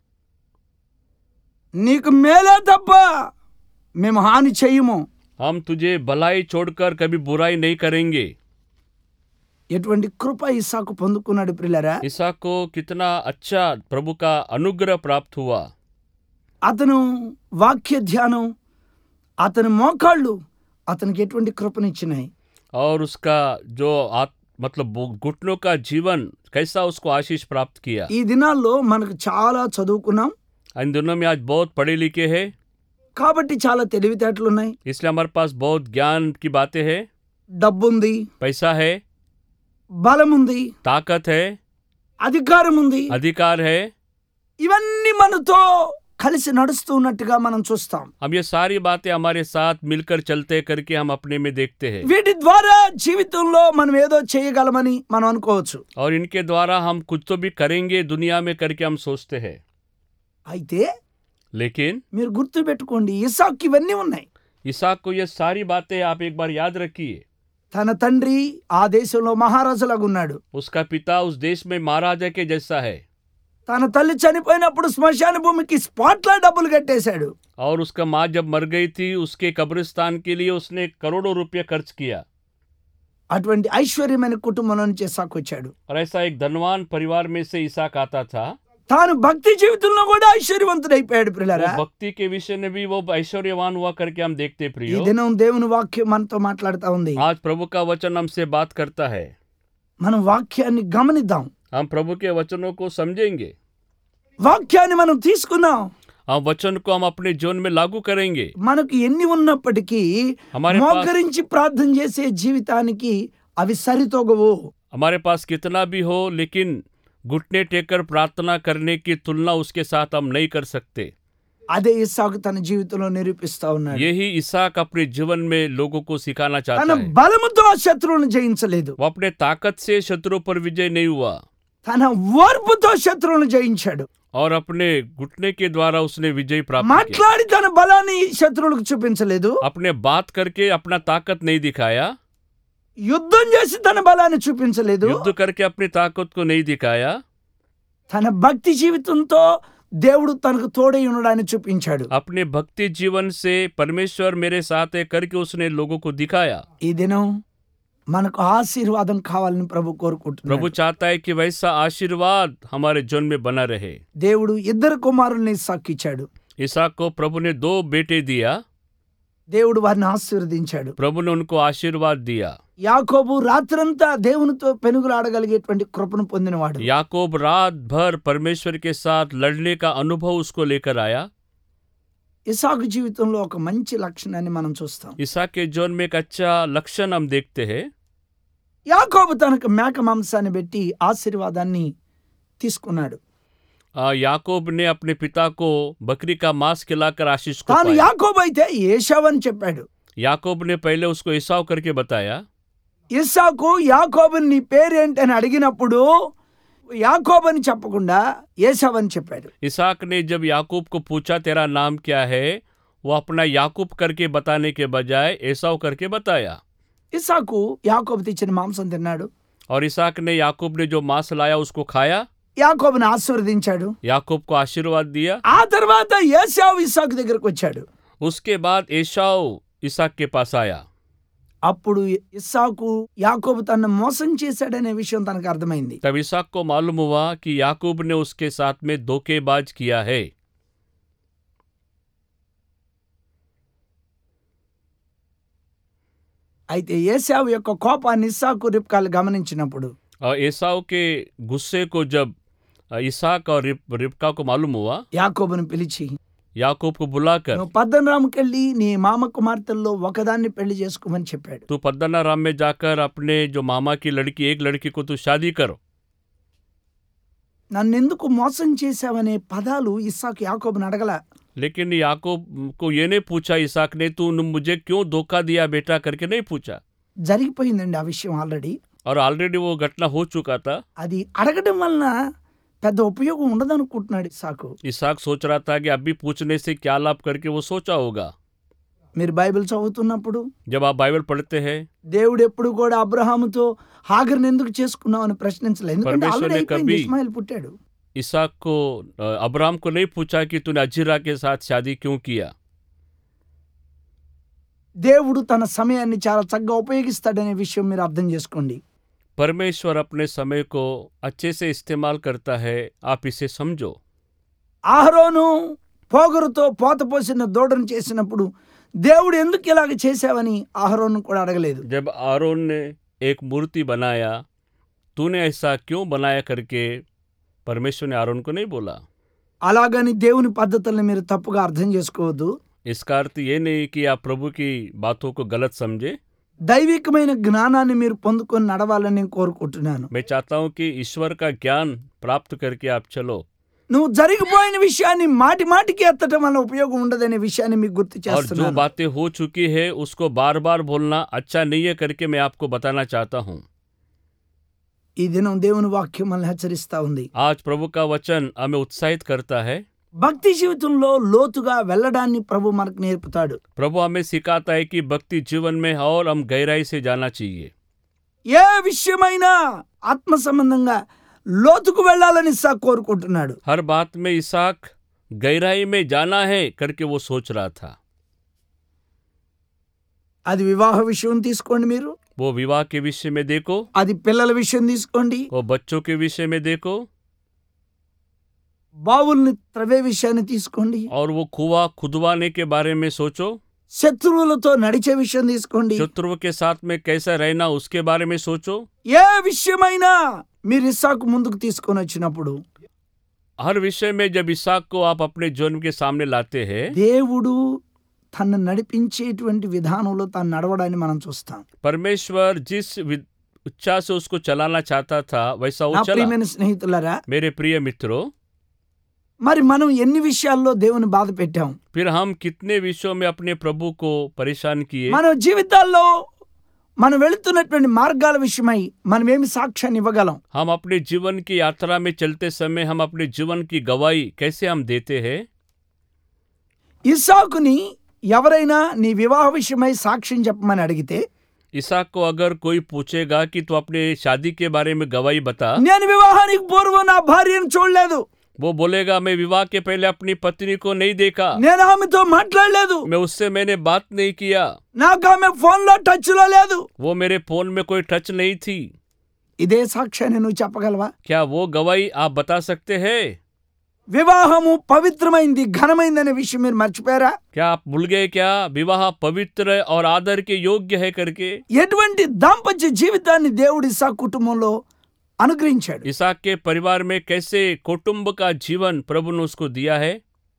నీకు మేలే తప్ప మేము హాని చెయ్యము हम तुझे भलाई छोड़कर कभी बुराई नहीं करेंगे ఎటువంటి కృప ఇస్సాకు పొందుకున్నాడు ప్రిల్లరా ईसा को कितना अच्छा प्रभु का अनुग्रह प्राप्त हुआ అతను వాక్య ధ్యానం అతని మోకాళ్ళు అతనికి ఎటువంటి కృపనిచ్చినాయి और उसका जो आत, मतलब वो घुटनों का जीवन कैसा उसको आशीष प्राप्त किया ఈ దినాల్లో మనకు చాలా చదువుకున్నాం इन दिनों में आज बहुत पढ़े लिखे हैं కాబట్టి చాలా తెలివితేటలు ఉన్నాయి इसलिए हमारे पास बहुत ज्ञान की बातें हैं డబ్బుంది पैसा है బలం ఉంది ताकत है అధికారం ఉంది अधिकार है ఇవన్నీ మనతో కలిసి నడుస్తూ ఉన్నట్టుగా మనం చూస్తాం हम ये सारी बातें हमारे साथ मिलकर चलते करके हम अपने में देखते हैं వీటి ద్వారా జీవితంలో మనం ఏదో చేయగలమని మనం అనుకోవచ్చు और इनके द्वारा हम कुछ तो भी करेंगे दुनिया में करके हम सोचते हैं అయితే लेकिन మీరు గుర్తు పెట్టుకోండి ఇసాక్ ఇవన్నీ ఉన్నాయి ईसाक को ये सारी बातें आप एक बार याद रखिए తన తండ్రి ఆ దేశంలో మహారాజులాగా ఉన్నాడు उसका पिता उस देश में महाराजा के जैसा है తన తల్లి చనిపోయినప్పుడు శ్మశాన భూమికి స్పాట్లా డబ్బులు కట్టేశాడు और उसका माँ जब मर गई थी उसके कब्रिस्तान के लिए उसने करोड़ों रुपये खर्च किया అటువంటి ఐశ్వర్యమైన కుటుంబంలో నుంచి సాకొచ్చాడు और ऐसा एक धनवान परिवार में से ईसाक आता था తాను భక్తి జీవితంలో కూడా ఐశ్వర్యవంతుడైపోయాడు పిల్లరా वो भक्ति के विषय में भी वो ऐश्वर्यवान हुआ करके हम देखते ఈ प्रियो దినం దేవుని వాక్యం మనతో మాట్లాడుతా ఉంది आज प्रभु का वचन हमसे बात करता है మనం వాక్యాన్ని గమనిద్దాం हम प्रभु के वचनों को समझेंगे వాక్యాన్ని మనం తీసుకున్నాం हम वचन को हम अपने जीवन में लागू करेंगे మనకు ఎన్ని ఉన్నప్పటికీ हमारे पास మోకరించి ప్రార్థన చేసే జీవితానికి అవి సరితోగవు हमारे पास कितना भी हो लेकिन घुटने टेकर प्रार्थना करने की तुलना उसके साथ हम नहीं कर सकते అదే ఇస్సాకు తన జీవితంలో నిరూపిస్తా ఉన్నాడు यही ईसाक अपने जीवन में लोगों को सिखाना తన चाहता है బలముతో ఆ శత్రువులను జయించలేదు वो अपने ताकत से शत्रु पर विजय नहीं हुआ తన ఓర్పుతో శత్రువులను జయించాడు और अपने घुटने के द्वारा उसने विजय प्राप्त किया మాట్లాడి తన బలాన్ని శత్రువులకు చూపించలేదు अपने बात करके अपना ताकत नहीं दिखाया యుద్ధం చేసి తన బలాన్ని చూపించలేదు युद्ध करके अपनी ताकत को नहीं दिखाया తన భక్తి జీవితంతో దేవుడు తనకు తోడై ఉండడాన్ని చూపించాడు अपने भक्ति जीवन से परमेश्वर मेरे साथ है करके उसने लोगों को दिखाया ఈ దినం మనకు ఆశీర్వాదం కావాలని ప్రభు కోరుకుంటున్నాడు प्रभु चाहता है कि वैसा आशीर्वाद हमारे जीवन में बना रहे దేవుడు ఇద్దరు కుమారుల్ని సాక్కిచ్చాడు ईसाक को प्रभु ने दो बेटे दिया దేవుడు వారిని ఆశీర్వదించాడు प्रभु ने उनको आशीर्वाद दिया యాకోబు రాత్రంతా దేవునితో పెనుగులాడగలిగేటువంటి కృపను పొందినవాడు याकूब रात भर परमेश्वर के साथ लड़ने का अनुभव उसको लेकर आया ఇసాకు జీవితంలో ఒక మంచి లక్షణాన్ని మనం చూస్తాం ईसाक के जीवन में एक अच्छा लक्षण हम देखते हैं యాకోబు తనకు మేక మాంసాన్ని పెట్టి ఆశీర్వాదాన్ని తీసుకున్నాడు आ, याकूब ने अपने पिता को बकरी का मांस खिलाकर आशीष को తాను पाया యాకోబు అయితే ఏషావు అని చెప్పాడు याकूब ने पहले उसको ईसाव करके बताया ఇస్సాకు యాకోబుని నీ పేరేంటి అని అడిగినప్పుడు యాకోబు అని చెప్పకుండా ఏసావు అని చెప్పాడు इसाक ने जब याकूब को पूछा तेरा नाम क्या है वो अपना याकूब करके बताने के बजाय एसाव करके बताया ఇస్సాకు యాకోబు తెచ్చిన మాంసం తిన్నాడు और इसाक ने याकूब ने जो मांस लाया उसको खाया యాకోబుని ఆశీర్వదించాడు याकूब को आशीर्वाद दिया ఆ తర్వాత ఏసావు ఇస్సాకు దగ్గరకు వచ్చాడు उसके बाद एसाव इसाक के पास आया అప్పుడు ఇస్సాకు యాకోబు తనను మోసం చేశాడనే విషయం తనకు అర్థమైంది तब इसाक को मालूम हुआ कि याकूब ने उसके साथ में धोखेबाज किया है అయితే ఏసావు యొక్క కోపాన్ని ఇస్సాకు రిప్కాలు గమనించినప్పుడు और एसाव के गुस्से को जब इसाक और रिप, रिपका को मालूम हुआ యాకోబుని పిలిచి याकूब को बुलाकर నువ్వు పద్దనరాముకెళ్ళి నీ మామ కుమార్తెల్లో ఒకదాన్ని పెళ్లి చేసుకోమని చెప్పాడు तू पद्दना राम में जाकर अपने जो मामा की लड़की एक लड़की को तू शादी करो నన్నెందుకు మోసం చేశావనే పదాలు ఇస్సాకు యాకోబుని అడగల लेकिन याकूब को ये नहीं पूछा इसाक ने तू न- मुझे क्यों धोखा दिया बेटा करके नहीं पूछा జరిగిపోయిందండి ఆ విషయం ఆల్రెడీ और ऑलरेडी वो घटना हो चुका था అది అడగడం వలన పెద్ద ఉపయోగం ఉండదనుకుంటున్నాడు ఇస్సాకు इसाक सोच रहा था कि अभी पूछने से क्या लाभ करके वो सोचा होगा మీరు బైబిల్ చదువుతున్నప్పుడు जब आप बाइबल पढ़ते हैं దేవుడు ఎప్పుడు కూడా అబ్రహాముతో హాగర్ని ఎందుకు చేసుకున్నావు అని ప్రశ్నించలేదు ఎందుకంటే పరమేశ్వరుని ఆల్రెడీ అయిపోయింది, కभी- ఇస్మాయిల్ పుట్టాడు इसाक को अ, अब्राम को नहीं पूछा कि तूने अजीरा के साथ शादी क्यों किया దేవుడు తన సమయాన్ని చాలా చక్కగా ఉపయోగిస్తాడనే విషయం మీరు అర్థం చేసుకోండి परमेश्वर अपने समय को अच्छे से इस्तेमाल करता है आप इसे समझो ఆహరోను పోగరుతో పోత పోసిన దూడను చేసినప్పుడు దేవుడు ఎందుకు ఇలాగ చేశావని ఆహరోను కూడా అడగలేదు जब आरोन ने एक मूर्ति बनाया तूने ऐसा क्यों बनाया करके परमेश्वर ने आरोन को नहीं बोला అలాగని దేవుని పద్ధతుల్ని మీరు తప్పుగా అర్థం చేసుకోవద్దు इसका अर्थ ये नहीं कि आप प्रभु की बातों को गलत समझे దైవికమైన జ్ఞానాన్ని మీరు పొందుకొని నడవాలని నేను కోరుకుంటున్నాను मैं चाहता हूँ कि ईश्वर का ज्ञान प्राप्त करके आप चलो నువ్వు జరిగిపోయిన విషయాన్ని మాటి మాటికి ఎత్తటం వల్ల ఉపయోగం ఉండదనే విషయాన్ని మీకు గుర్తు और जो చేస్తున్నాను बातें हो चुकी है उसको बार बार बोलना अच्छा नहीं है करके मैं आपको बताना चाहता हूँ ఈ దినం దేవుని వాక్యం మనల్ని హెచ్చరిస్తా ఉంది आज प्रभु का वचन हमें उत्साहित करता है భక్తి జీవితంలో లోతుగా వెళ్ళడాన్ని ప్రభు మనకు నేర్పుతాడు प्रभु हमें सिखाता है कि भक्ति जीवन में और हम गहराई से जाना चाहिए ఏ విషయమైనా ఆత్మ సంబంధంగా లోతుకు వెళ్ళాలని ఇస్సా కోరుకుంటున్నాడు हर बात में इसहाक गहराई में जाना है करके वो सोच रहा था అది వివాహ విషయం తీసుకోండి మీరు वो विवाह के विषय में देखो అది పిల్లల విషయం తీసుకోండి वो बच्चों के विषय में देखो బావుల్ని త్రవే విషయాన్ని తీసుకోండి और वो कुआ खुदवाने के बारे में सोचो శత్రువులతో నడిచే విషయం తీసుకోండి शत्रु के साथ में कैसा रहना उसके बारे में सोचो ఏ విషయమైనా మీరు ఇస్సాకు ముందుకు తీసుకొని వచ్చినప్పుడు हर विषय में जब इसहाक को आप अपने जन्म के सामने लाते हैं దేవుడు తను నడిపించేటువంటి విధానంలో తాను నడవడాన్ని మనం చూస్తాం परमेश्वर जिस वि- इच्छा से उसको चलाना चाहता था वैसा నా वो चला ప్రియమైన స్నేహితులారా मेरे प्रिय मित्रों మరి మనం ఎన్ని విషయాల్లో దేవుని బాధ పెట్టాం फिर हम कितने विषयों में अपने प्रभु को परेशान किए మన జీవితాల్లో మనం వెళుతున్నటువంటి మార్గాల విషయమై మనం ఏమి సాక్ష్యాన్ని ఇవ్వగలం हम अपने जीवन की यात्रा में चलते समय हम अपने जीवन की गवाही कैसे हम देते हैं ఇస్సాకుని ఎవరైనా నీ వివాహ విషయమై సాక్ష్యం చెప్పమని అడిగితే ईसाक को अगर कोई पूछेगा कि तू अपने शादी के बारे में गवाही बता నేను వివాహానికి పూర్వం నా భార్యను చూడలేదు वो बोलेगा मैं विवाह के पहले अपनी पत्नी को नहीं देखा నేను ఆమెతో మాట్లాడలేదు मैं उससे मैंने बात नहीं किया నాకు ఆమె ఫోన్ లో టచ్ లో లేదు वो मेरे फोन में कोई टच नहीं थी ఇదే సాక్ష్యాన్ని నువ్వు చెప్పగలవా क्या वो गवाही आप बता सकते हैं వివాహము పవిత్రమైంది ఘనమైందనే విషయం మీరు మర్చిపోయారా क्या आप भूल गए क्या विवाह पवित्र और आदर के योग्य है करके ఎటువంటి దాంపత్య జీవితాన్ని దేవుడి సా కుటుంబంలో అనుగ్రహించాడు ईसाक के परिवार में कैसे कुटुंब का जीवन प्रभु ने उसको दिया है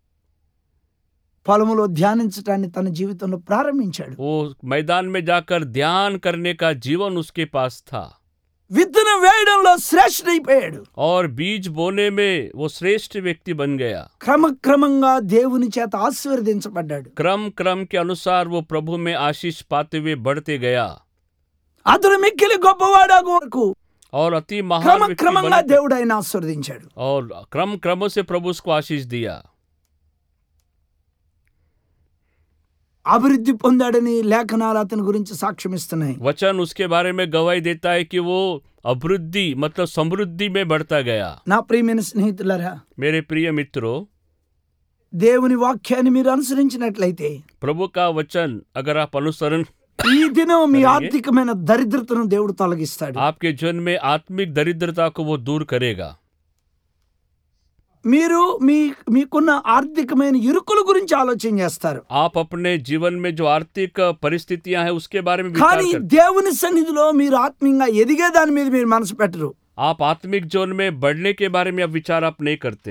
పొలములో ధ్యానించటాన్ని తన జీవితంలో ప్రారంభించాడు वो मैदान में जाकर ध्यान करने का जीवन उसके पास था విత్తనం వేయడంలో శ్రేష్ఠుడైపోయాడు और बीज बोने में वो श्रेष्ठ व्यक्ति बन गया క్రమక్రమంగా దేవుని చేత ఆశీర్వదించబడ్డాడు क्रम क्रम के अनुसार वो प्रभु में आशीष पाते हुए बढ़ते गया అతడు మిక్కిలి గొప్పవాడాగు వరకు और अति महान व्यक्ति క్రమక్రమంగా बने దేవుడు ఆయన ఆశీర్వదించాడు और क्रम क्रम से प्रभु उसको आशीष दिया అభివృద్ధి పొందాడని లేఖనాలు అతని గురించి సాక్ష్యం ఇస్తున్నాయి वचन उसके बारे में गवाही देता है कि वो अभिवृद्धि मतलब समृद्धि में बढ़ता गया నా ప్రియమైన స్నేహితులారా मेरे प्रिय मित्रों దేవుని వాక్యాన్ని మీరు అనుసరించినట్లయితే प्रभु का वचन अगर आप अनुसरण ఈ దినం మీ అలాగే. ఆర్థికమైన దరిద్రతను దేవుడు తొలగిస్తాడు आपके जीवन में आत्मिक दरिद्रता को वो दूर करेगा మీరు మీ మీకున్న ఆర్థికమైన ఇరుకుల గురించి ఆలోచన చేస్తారు आप अपने जीवन में जो आर्थिक परिस्थितियां हैं उसके बारे में विचार కానీ करते దేవుని సన్నిధిలో మీరు ఆత్మీయంగా ఎదిగే దాని మీద మీరు మనసు పెట్టరు आप आत्मिक जीवन में बढ़ने के बारे में अब विचार आप नहीं करते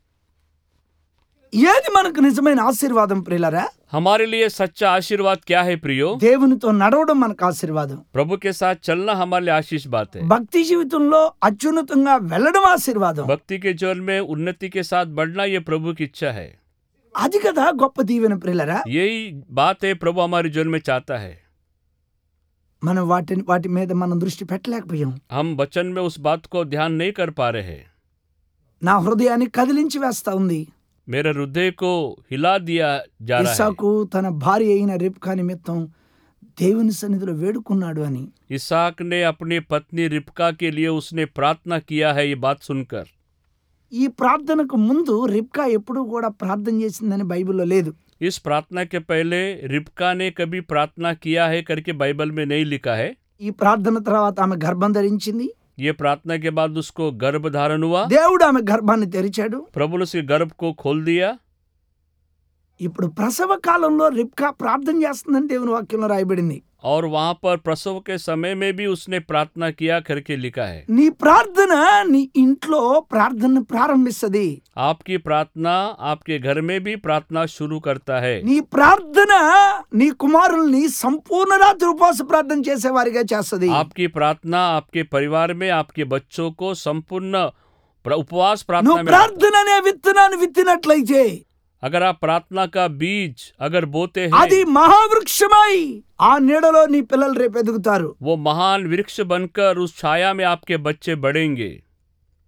ఏది మనకు నిజమైన ఆశీర్వాదం ప్రియులరా हमारे लिए सच्चा आशीर्वाद क्या है प्रियो దేవునితో నడవడం మనకు ఆశీర్వాదం प्रभु के साथ चलना हमारे लिए आशीष बात है భక్తి జీవితంలో అత్యున్నతంగా వెళ్ళడం ఆశీర్వాదం भक्ति के जीवन में उन्नति के साथ बढ़ना ये प्रभु की इच्छा है అది కదా గొప్ప దీవెన ప్రియులరా यही बात है प्रभु हमारे जीवन में चाहता है మనం వాటిని వాటి మీద మనం దృష్టి పెట్టలేకపోయాం हम वचन में उस बात को ध्यान नहीं कर पा रहे हैं నా హృదయాన్ని కదిలించి వేస్తా ఉంది मेरे हृदय को हिला दिया जा रहा है ఇస్సాకు తన భార్య అయిన రిబ్కా నిమిత్తం దేవుని సన్నిధిలో వేడుకున్నాడు అని इसहाक ने अपनी पत्नी रिपका के लिए उसने प्रार्थना किया है ये बात सुनकर ఈ ప్రార్థనకు ముందు రిబ్కా ఎప్పుడూ కూడా ప్రార్థన చేసిందని బైబిల్లో లేదు इस प्रार्थना के पहले रिपका ने कभी प्रार्थना किया है करके बाइबल में नहीं लिखा है ఈ ప్రార్థన తర్వాత ఆమె గర్భం ధరించింది ये प्रार्थना के बाद उसको गर्भ धारण हुआ దేవుడు ఆమె గర్భాన్ని తెరిచాడు प्रभु ने उसके गर्भ को खोल दिया ఇప్పుడు ప్రసవ కాలంలో రిబ్కా ప్రార్థన చేస్తుందని దేవుని వాక్యంలో రాయబడింది और वहां पर प्रसव के समय में भी उसने प्रार्थना किया करके लिखा है నీ ప్రార్థన నీ ఇంట్లో ప్రార్థన ప్రారంభిస్తుంది आपकी प्रार्थना आपके घर में भी प्रार्थना शुरू करता है నీ ప్రార్థన నీ కుమారుల్ని సంపూర్ణ రాత్రి ఉపవాస ప్రార్థన చేసేవారిగా చేస్తుంది आपकी प्रार्थना आपके परिवार में आपके बच्चों को संपूर्ण प्र- उपवास प्रार्थना నువ్వు में लाता ప్రార్థన అనే విత్తనాన్ని విత్తినట్లయితే है। अगर आप प्रार्थना का बीज अगर बोते అది हैं మహావృక్షమై ఆ నీడలో నీ పిల్లలు రేపు ఎదుగుతారు वो महान वृक्ष बनकर उस छाया में आपके बच्चे बढ़ेंगे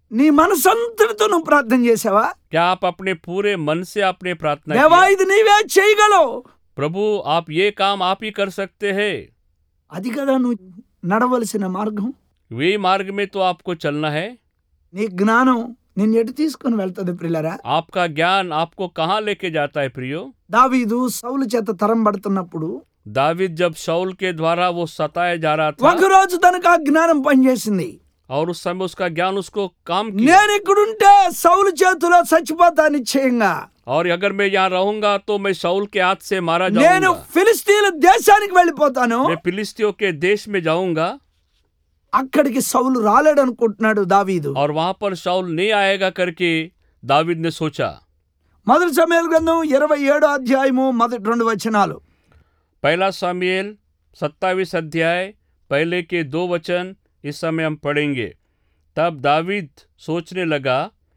నీ మనసంతటితో నువ్వు ప్రార్థన చేసావా क्या आप अपने पूरे मन से आपने प्रार्थना దేవా की ఇది నీవే చేయగలవు प्रभु आप ये काम आप ही कर सकते हैं అది కదా నువ్వు నడవలసిన మార్గం वे मार्ग में तो आपको चलना है నీ జ్ఞానం నిన్ను ఎటు తీసుకుని వెళ్తుంది ప్రిల్లరా आपका ज्ञान आपको कहाँ लेके जाता है प्रियो దావీదు సౌలు చేత తరం పడుతున్నప్పుడు दाविद जब शाऊल के द्वारा वो सताया जा रहा था ఒకరోజు తనకు ఆ జ్ఞానం పనిచేసింది और उस समय उसका ज्ञान उसको काम किया నేను ఇక్కడుంటే సౌలు చేతిలో చచ్చిపోతా నిశ్చయంగా और अगर मैं यहाँ रहूंगा तो मैं शाऊल के हाथ से मारा నేను जाऊंगा ఫిలిస్తీన్ల దేశానికి వెళ్ళిపోతాను मैं फिलिस्तियों के देश में जाऊंगा అక్కడికి సౌలు రాలేడు అనుకుంటున్నాడు దావీదు और वहां पर शाऊल नहीं आएगा करके दाविद ने सोचा మొదటి సమయాల గ్రంథం ఇరవై ఏడో అధ్యాయము మొదటి రెండు వచనాలు पहला सामियल सत्तावीस अध्याय पहले के दो वचन इस समय हम पढ़ेंगे तब दाविद सोचने लगा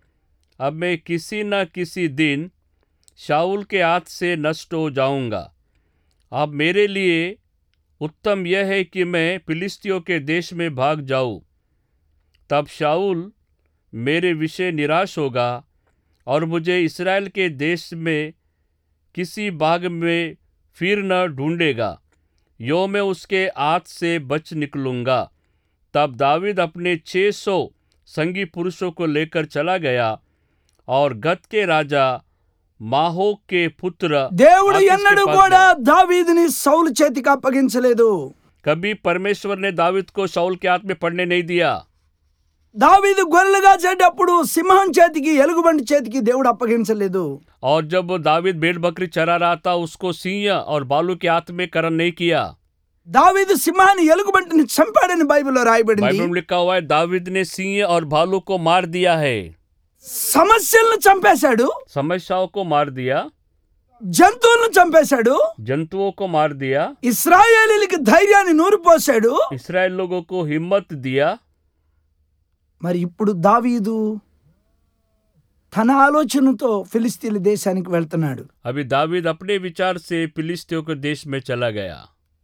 अब मैं किसी न किसी दिन शाऊल के हाथ से नष्ट हो जाऊंगा अब मेरे लिए उत्तम यह है कि मैं फिलिस्तियों के देश में भाग जाऊं तब शाऊल मेरे विषय निराश होगा और मुझे इसराइल के देश में किसी बाग में फिर न ढूंढेगा यो मैं उसके हाथ से बच निकलूंगा तब दाविद अपने छः सौ संगी पुरुषों को लेकर चला गया और गत के राजा माहो के पुत्र దేవుడు आकीश के ఎన్నడూ पास కూడా गया। దావీదుని సౌలు చేతికి అప్పగించలేదు कभी परमेश्वर ने दाविद को शाऊल के हाथ में पड़ने नहीं दिया దావీదు గొర్రెలుగా చేటప్పుడు సింహం చేతికి ఎలుగుబంటి చేతికి దేవుడు అప్పగించలేదు और जब दाविद भेड़ बकरी चरा रहा था उसको सिंह और बालू के हाथ में करण नहीं किया దావీదు సింహాన్ని ఎలుగుబంటిని చంపాడని బైబిల్లో రాయబడింది बाइबल में लिखा हुआ है दाविद ने सिंह और भालू को मार दिया है సమస్యలను చంపేశాడు समस्याओं को मार दिया జంతువులను చంపేశాడు जंतुओं को मार दिया ఇస్రాయేలీలకి ధైర్యాన్ని నూరిపోశాడు इसराइल लोगों को हिम्मत दिया మరి ఇప్పుడు దావీదు తన ఆలోచనతో ఫిలిస్తీన్ల దేశానికి వెళ్తున్నాడు अभी दाविद अपने विचार से फिलिस्तियों के देश में चला गया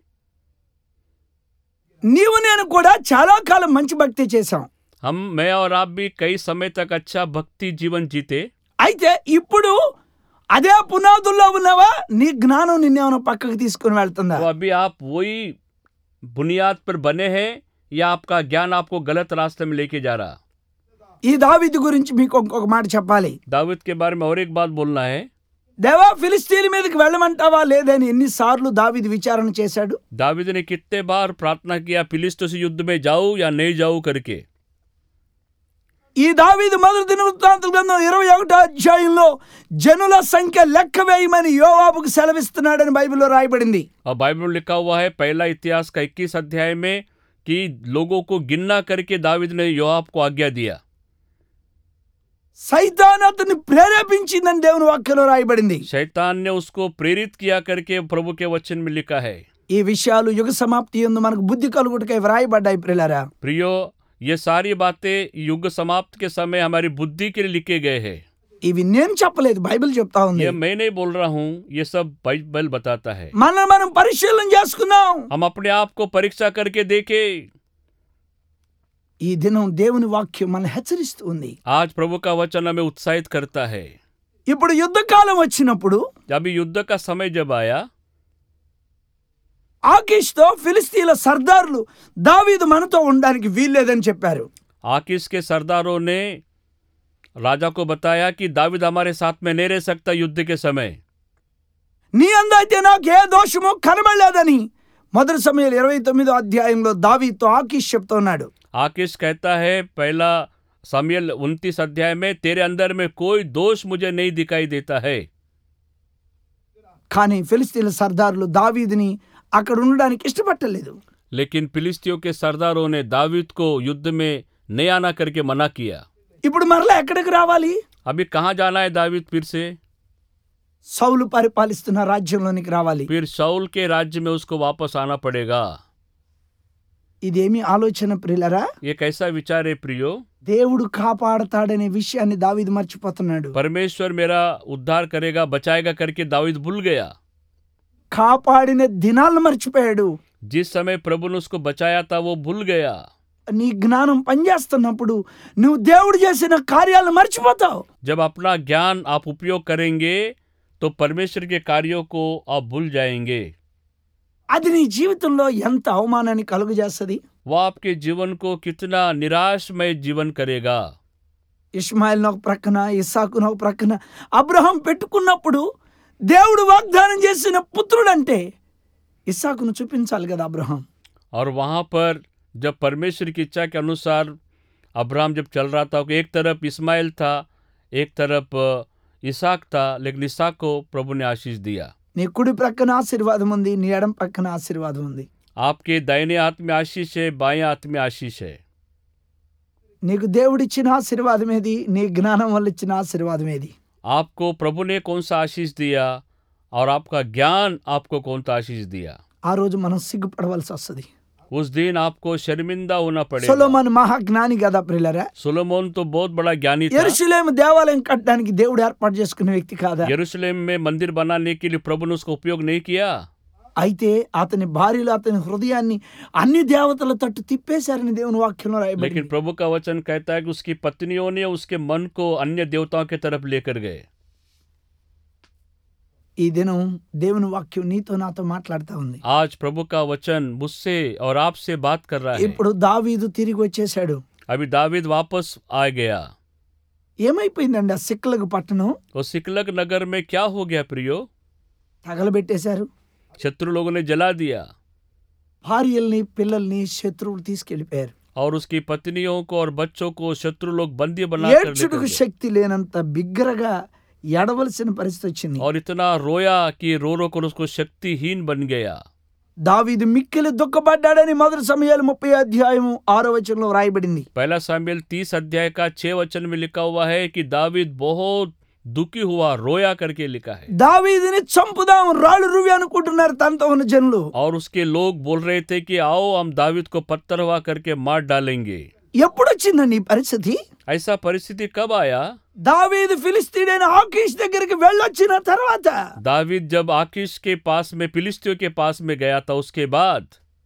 నీవు నేను కూడా చాలా కాలం మంచి భక్తి చేశాం हम मैं और आप भी कई समय तक अच्छा भक्ति जीवन जीते అయితే ఇప్పుడు అదే పునాదుల్లో ఉన్నావా నీ జ్ఞానం నిన్నేమైనా పక్కకు తీసుకుని వెళ్తుందా तो अभी आप वही बुनियाद पर बने हैं या आपका ज्ञान आपको गलत रास्ते में लेके जा रहा ఈ దావీదు గురించి మీకు ఇంకొక మాట చెప్పాలి दाविद के बारे में और एक बात बोलना है దేవా ఫిలిస్తీన్ మీదకి వెళ్ళమంటావా లేదని ఎన్నిసార్లు దావీదు విచారణ చేశాడు दाविद ने कितने बार प्रार्थना किया फिलिस्तीन से युद्ध में जाऊं या नहीं जाऊं करके ఈ దావీదు మొదటి దినవృత్తాంతుల గ్రంథం ఇరవై ఒకటో అధ్యాయంలో జనుల సంఖ్య లెక్క వేయమని యోవాబుకు సెలవిస్తున్నాడని బైబిల్లో రాయబడింది और बाइबल में लिखा हुआ है पहला इतिहास का इक्कीस अध्याय में कि लोगों को गिनना करके दाविद ने योआब को आज्ञा दिया సైతాన్ అతన్ని ప్రేరేపించిందని దేవుని వాక్యంలో రాయబడింది शैतान ने उसको प्रेरित किया करके प्रभु के वचन में लिखा है ఈ విషయాలు యుగ సమాప్తి ఎందు మనకు బుద్ధి కలుగుటకై వ్రాయబడ్డాయి ప్రిలారా प्रियो ये सारी बातें युग समाप्त के समय हमारी बुद्धि के लिए लिखे गए हैं ఇవి నేను చెప్పలేదు బైబిల్ చెప్తా ఉంది ये मैं नहीं बोल रहा हूँ ये सब बाइबल बताता है మనం మనం పరిశీలన చేసుకుందాం हम अपने आप को परीक्षा करके देखें ఈ దినం దేవుని వాక్యం మన హెచ్చరిస్తూ ఉంది आज प्रभु का वचन हमें उत्साहित करता है ఇప్పుడు యుద్ధకాలం వచ్చినప్పుడు अभी युद्ध का समय जब आया ఆకీష్తో ఫిలిస్తీన్ల సర్దార్లు దావీదు మనతో ఉండడానికి వీల్లేదని చెప్పారు आकिश के सरदारों ने राजा को बताया कि दाविद हमारे साथ में नहीं रह सकता युद्ध के समय నీ అందైతే నాకు ఏ దోషమో కనబడలేదని మొదటి సమయంలో ఇరవై తొమ్మిదో అధ్యాయంలో దావీతో ఆకీష్ చెప్తున్నాడు आकिश कहता है पहला सामियल उनतीस अध्याय में तेरे अंदर में कोई दोष मुझे नहीं दिखाई देता है కానీ ఫిలిస్తీన్ల సర్దారులు దావీదుని అక్కడ ఉండడానికి ఇష్టపట్టలేదు लेकिन फिलिस्तियों के सरदारों ने दाविद को युद्ध में नहीं आना करके मना किया ఇప్పుడు మరలా ఎక్కడికి రావాలి अभी कहाँ जाना है दाविद फिर से సౌలు పరిపాలిస్తున్న రాజ్యంలోనికి రావాలి फिर शाऊल के राज्य में उसको वापस आना पड़ेगा ఇదేమి ఆలోచన ప్రిలరా ये कैसा विचार है प्रियो దేవుడు కాపాడతాడనే విషయాన్ని దావీదు మర్చిపోతున్నాడు परमेश्वर मेरा उद्धार करेगा बचाएगा करके दाविद भूल गया కాపాడిన దినాలను మర్చిపోయాడు जिस समय प्रभु ने उसको बचाया था वो भूल गया నీ జ్ఞానం పనిచేస్తున్నప్పుడు నువ్వు దేవుడు చేసిన కార్యాలను మర్చిపోతావు जब अपना ज्ञान आप उपयोग करेंगे तो परमेश्वर के कार्यों को आप भूल जाएंगे అది నీ జీవితంలో ఎంత అవమానాన్ని కలుగు చేస్తుంది वो आपके जीवन को कितना निराशमय जीवन करेगा ఇస్మాయిల్ ఒక ప్రక్కన ఇస్సాకును ఒక ప్రక్కన అబ్రహం పెట్టుకున్నప్పుడు దేవుడు వాగ్దానం చేసిన పుత్రుడు అంటే ఇస్సాకును చూపించాలి కదా అబ్రహం और वहाँ पर जब परमेश्वर की इच्छा के अनुसार अब्राहम जब चल रहा था एक तरफ इस्माइल था एक तरफ अ, इसहाक था लेकिन इसहाक को प्रभु ने आशीष दिया నీ కుడి ప్రక్కన ఆశీర్వాదం ఉంది నీ ఎడం పక్కన ఆశీర్వాదం ఉంది आपके दाहिने हाथ में आशीष है बाएं हाथ में आशीष है నీకు దేవుడిచ్చిన ఆశీర్వాదం ఏది నీ జ్ఞానం వల్ల ఇచ్చిన ఆశీర్వాదం ఏది आपको प्रभु ने कौन सा आशीष दिया और आपका ज्ञान आपको कौन सा आशीष दिया ఆ రోజు మనం సిగ్గుపడవలసి వస్తుంది उस दिन आपको शर्मिंदा होना पड़ेगा సొలోమన్ మహాజ్ఞాని కదా ప్రిల్లరా सोलोमोन तो बहुत बड़ा ज्ञानी था ఎరుసలేం దేవాలయం కట్టడానికి దేవుడు ఏర్పాటు చేసుకున్న వ్యక్తి కాదా यरूशलेम में मंदिर बनाने के लिए प्रभु ने उसका उपयोग नहीं किया అయితే అతని భార్యలు అతని హృదయాన్ని అన్ని దేవతల తట్టు తిప్పేశారని దేవుని వాక్యంలో రాయబడింది लेकिन प्रभु का वचन कहता है कि उसकी पत्नियों ने उसके मन को अन्य देवताओं की तरफ लेकर गए ఈ దినం దేవుని వాక్యం నీతో నాతో మాట్లాడుతా ఉంది आज प्रभु का वचन मुझसे और आपसे बात कर रहा है ఇప్పుడు దావీదు తిరిగి వచ్చేసాడు अभी दाविद वापस आ गया ఏమైపోయిందండి ఆ సిక్కలకు పట్టణం और सिकलग नगर में क्या हो गया प्रियो తగలబెట్టేశారు शत्रु लोगों ने जला दिया భార్యల్ని పిల్లల్ని శత్రువులు తీసుకెళ్లిపోయారు और उसकी पत्नियों को और बच्चों को शत्रु लोग बंदी बनाकर लेकर ఏడ్చుడుకు गए। శక్తి లేనంత బిగ్గరగా ఎడవలసిన పరిస్థితి వచ్చింది और इतना रोया कि रो रो कर उसको शक्तिहीन बन गया దావీదు మిక్కిలి దుఃఖపడ్డాడని మొదటి సమయాలు ముప్పై అధ్యాయము ఆరో వచనంలో వ్రాయబడింది पहला सामेल तीस अध्याय का छह वचन में लिखा हुआ है कि दाविद बहुत दुखी हुआ रोया करके लिखा है దావీదుని చంపుదాం రాళ్ళు రువి అనుకుంటున్నారు తనతో ఉన్న జనులు और उसके लोग बोल रहे थे कि आओ हम दाविद को पत्थर हवा करके मार डालेंगे ఎప్పుడు వచ్చిందండి ఈ పరిస్థితి ऐसा परिस्थिति कब आया దావీదు ఫిలిస్తీడైన ఆకీష్ దగ్గరికి వెళ్ళొచ్చిన తర్వాత दाविद जब आकिश के पास में फिलिस्तियों के पास में गया था उसके बाद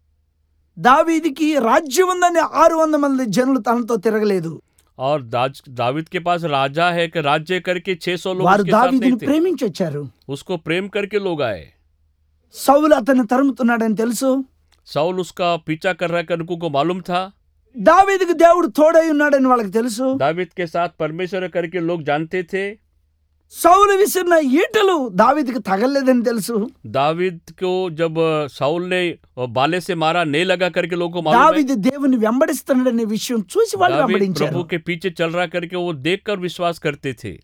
దావీదికి రాజ్యం ఉందని ఆరు వంద మంది జనులు తనతో తిరగలేదు और दाज, दाविद के पास राजा है कि राज्य करके 600 लोग వారు उसके साथ नहीं దావీదుని थे ప్రేమించి వచ్చారు उसको प्रेम करके लोग आए సౌలు అతన్ని తరుముతున్నాడని తెలుసు साउल उसका पीछा कर रहा है कि उनको को मालूम था దావీదుకు దేవుడు తోడై ఉన్నాడని వాళ్ళకి తెలుసు दाविद के साथ परमेश्वर करके लोग जानते थे సౌలు విసిరిన ఈటలు దావీదుకు తగలలేదని తెలుసు दाविद को जब साउल ने बाले से मारा नहीं लगा करके लोगों को मालूम है దావీదు దేవుని వెంబడిస్తున్నాడనే విషయం చూసి వాళ్ళు दाविद వెంబడించారు प्रभु के पीछे चल रहा करके वो देखकर विश्वास करते थे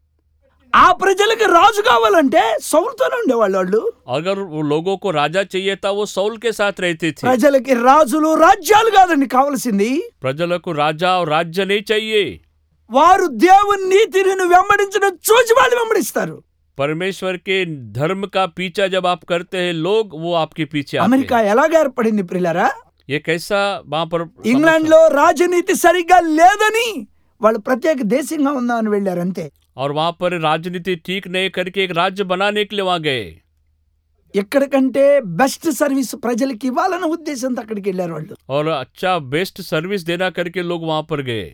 ఆ ప్రజలకు రాజు కావాలంటే సౌలుతోనే ఉండేవాళ్ళు వాళ్ళు अगर वो लोगों को राजा चाहिए था वो सौल के साथ रहते थे ప్రజలకి రాజులు రాజ్యాలు కాదండి కావలసింది प्रजलों को राजा और राज्य नहीं चाहिए వారు దేవుని నీతిని వెంబడించడం చూసి వాళ్ళు వెంబడిస్తారు परमेश्वर के धर्म का पीछा जब आप करते हैं लोग वो आपके पीछे आते అమెరికా हैं ఎలాగ ఏర్పడింది ప్రిలరా ये कैसा वहां पर ఇంగ్లాండ్ లో రాజనీతి సరిగ్గా లేదని వాళ్ళు ప్రత్యేక దేశంగా ఉందామని వెళ్ళారు అంతే और वहां पर राजनीति ठीक नहीं करके एक राज्य बनाने के लिए वहां गए ఎక్కడికంటే బెస్ట్ సర్వీస్ ప్రజలకి ఇవ్వాలన్న ఉద్దేశంతో అక్కడికి వెళ్ళారు వాళ్ళు और अच्छा बेस्ट सर्विस देना करके लोग वहां पर गए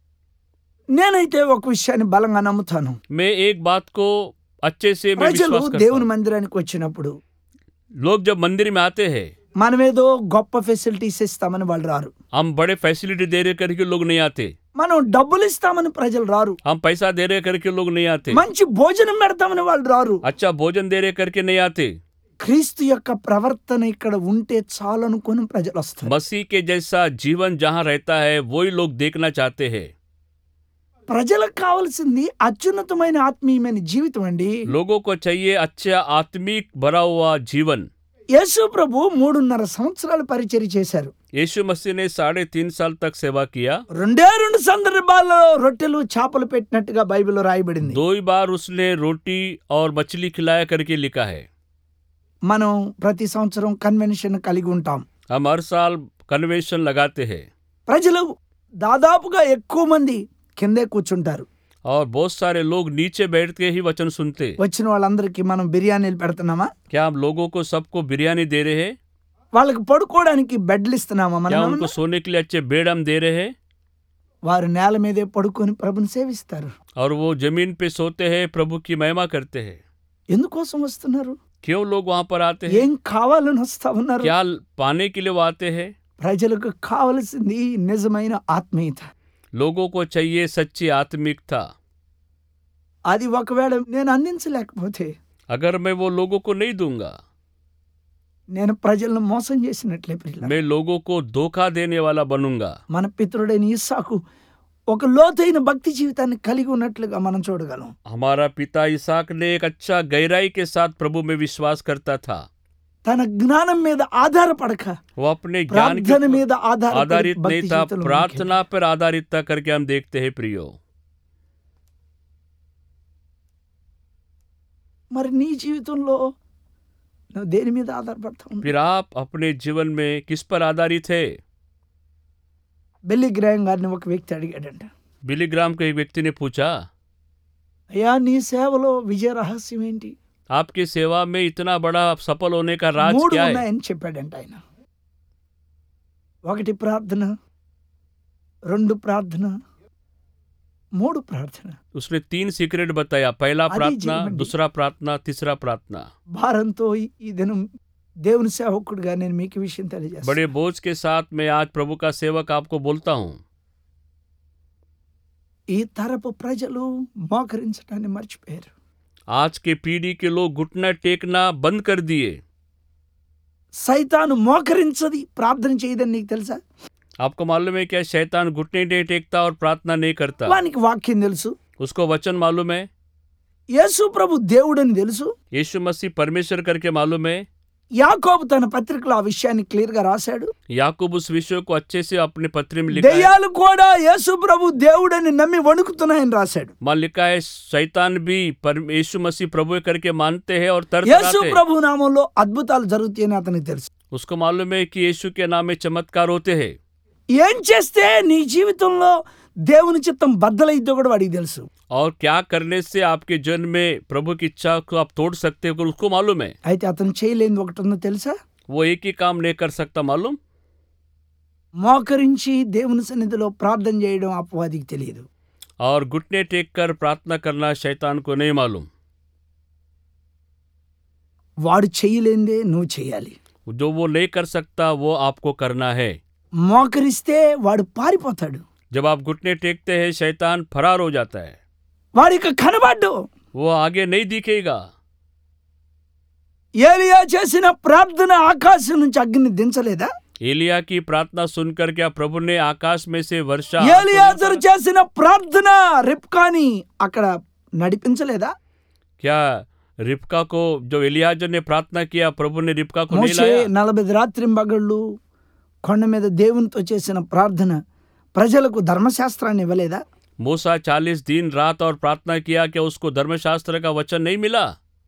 నేనైతే ఒక విషయాన్ని బలంగా నమ్ముతాను मैं एक बात को अच्छे से मैं ప్రజలు विश्वास करता దేవుని हूं। మందిరానికి వచ్చినప్పుడు लोग जब मंदिर में आते हैं మనమేదో గొప్ప ఫెసిలిటీస్ ఇస్తామని వాళ్ళు రారు हम बड़े फैसिलिटी दे रहे करके लोग नहीं आते మనం డబ్బులు ఇస్తామని ప్రజలు రారు हम पैसा दे रहे करके लोग नहीं आते మంచి భోజనం పెడతామని వాళ్ళు రారు अच्छा भोजन दे रहे करके नहीं आते క్రీస్తు యొక్క ప్రవర్తన ఇక్కడ ఉంటే చాలు అనుకుని ప్రజలు వస్తారు मसीह के जैसा जीवन जहाँ रहता है वही लोग देखना चाहते हैं ప్రజలకు కావాల్సింది అత్యున్నతమైన ఆత్మీయమైన జీవితం అండి लोगों को चाहिए अच्छा आत्मिक भरा हुआ जीवन యేసు ప్రభు మూడున్నర సంవత్సరాలు పరిచయం చేశారు यीशु मसीह ने साढ़े तीन साल तक सेवा किया రెండే రెండు సందర్భాల్లో రొట్టెలు చేపలు పెట్టినట్టుగా బైబిల్లో రాయబడింది दो ही बार उसने रोटी और मछली खिलाया करके लिखा है మనం ప్రతి సంవత్సరం కన్వెన్షన్ కలిగి ఉంటాం हम हर साल कन्वेंशन लगाते हैं ప్రజలు దాదాపుగా ఎక్కువ మంది కిందే కూర్చుంటారు और बहुत सारे लोग नीचे बैठ के ही वचन सुनते వచ్చిన వాళ్ళందరికీ మనం బిర్యానీలు పెడుతున్నామా क्या हम लोगों को सबको बिरयानी दे रहे हैं వాళ్ళకి పడుకోవడానికి బెడ్లు ఇస్తున్నామా क्या మనం उनको सोने के लिए अच्छे बेड हम दे रहे हैं వారు నేల మీదే పడుకొని ప్రభుని సేవిస్తారు और वो जमीन पे सोते हैं प्रभु की महिमा करते हैं ఎందుకోసం వస్తున్నారు क्यों लोग वहां पर आते हैं ఏం కావాలని వస్తా ఉన్నారు क्या पाने के लिए वो आते हैं ప్రజలకు కావలసింది నిజమైన ఆత్మీయత लोगों को चाहिए सच्ची आत्मिकता అది ఒకవేళ నేను అందించలేకపోతే अगर मैं वो लोगों को नहीं दूंगा నేను ప్రజలను మోసం చేసినట్లే ప్రియులారా. मैं लोगों को धोखा देने वाला बनूंगा మన పితరుడైన ఇస్సాకు ఒక లోతైన భక్తి జీవితాన్ని కలిగి ఉన్నట్లుగా మనం చూడగలం हमारा पिता इसहाक ने एक अच्छा गहराई के साथ प्रभु में विश्वास करता था తన జ్ఞానం మీద ఆధారపడక वो अपने ज्ञान के ప్రార్థన ऊपर మీద ఆధారపడి आधारित భక్తి नहीं था జీవితంలో प्रार्थना पर आधारित था करके हम देखते हैं प्रियो ముందుకెళ్ళాడు. మరి నీ జీవితంలో నువ్వు దేని మీద ఆధారపడతా ఉన్నావు फिर आप अपने जीवन में किस पर आधारित है బెల్లి గ్రహం గారిని ఒక వ్యక్తి అడిగాడంట बिलीग्राम को एक व्यक्ति ने पूछा అయ్యా నీ సేవలో విజయ రహస్యం ఏంటి आपकी सेवा में इतना बड़ा सफल होने का राज మూడు क्या है ఉన్నాయని చెప్పాడంట ఆయన ఒకటి ప్రార్థన రెండు ప్రార్థన మూడు ప్రార్థన उसने तीन सीक्रेट बताया पहला आदि प्रार्थना जीवन में- दूसरा प्रार्थना तीसरा प्रार्थना భారంతో ఈ- ఈ దినం దేవుని సేవకుడిగా నేను మీకు ఈ విషయం తెలియజేస్తాను बड़े बोझ के साथ मैं आज प्रभु का सेवक आपको बोलता हूँ ఈ తరపు ప్రజలు మోకరించడాన్ని మర్చిపోయారు आज के पीढ़ी के लोग घुटना टेकना बंद कर दिए సైతాను మోకరించది ప్రార్థన చేయదని నీకు తెలుసా आपको मालूम है क्या शैतान घुटने नहीं टेकता और प्रार्थना नहीं करता వానికి వాక్యం తెలుసు उसको वचन मालूम है యేసు ప్రభు దేవుడని తెలుసు यीशु मसीह परमेश्वर करके मालूम है యాకోబు తన పత్రికలో ఆ విషయాన్ని క్లియర్ గా రాశాడు याकूब उस विषय को अच्छे से अपने पत्र में लिखा है దెయ్యాలు కూడా యేసు ప్రభు దేవుడని నమ్మి వణుకుతున్నాయని రాశాడు मां लिखा है शैतान भी पर यीशु मसीह प्रभु करके मानते हैं और యేసు तरसराते हैं ప్రభు నామంలో అద్భుతాలు జరుగుతాయని అతనికి తెలుసు उसको मालूम है कि यीशु के नाम में चमत्कार होते हैं ఏం చేస్తే నీ జీవితంలో దేవుని చిత్తం బద్దలైద్దో కూడా వాడికి తెలుసు और क्या करने से आपके जन्म में प्रभु की इच्छा को आप तोड़ सकते हो उसको मालूम है అయితే అతను చేయలేని ఒకటి ఉందో తెలుసా वो एक ही काम नहीं कर सकता मालूम మోకరించి దేవుని సన్నిధిలో ప్రార్థన చేయడం అపవాదికి తెలియదు और घुटने टेक कर प्रार्थना करना शैतान को नहीं मालूम వాడు చేయలేందే నువ్వు చేయాలి जो वो नहीं कर सकता वो आपको करना है మోకరిస్తే వాడు పారిపోతాడు जब आप घुटने टेकते हैं शैतान फरार हो जाता है వాడికి కనబడ్డు वो आगे नहीं दिखेगा ఏలియా చేసిన ప్రార్థన ఆకాశం నుంచి అగ్ని దించలేదా एलिया की प्रार्थना सुनकर क्या प्रभु ने आकाश में से वर्षा ఏలియాజరు చేసిన ప్రార్థన రిప్కాని అక్కడ నడిపించలేదా क्या रिपका को जो एलियाजर ने प्रार्थना किया प्रभु ने रिपका को नहीं మోషే लाया నలభై రాత్రి మగళ్ళు కొండ మీద దేవునితో చేసిన ప్రార్థన ప్రజలకు ధర్మశాస్త్రాన్ని ఇవ్వలేదా मूसा चालीस दिन रात और प्रार्थना किया क्या उसको धर्मशास्त्र का वचन नहीं मिला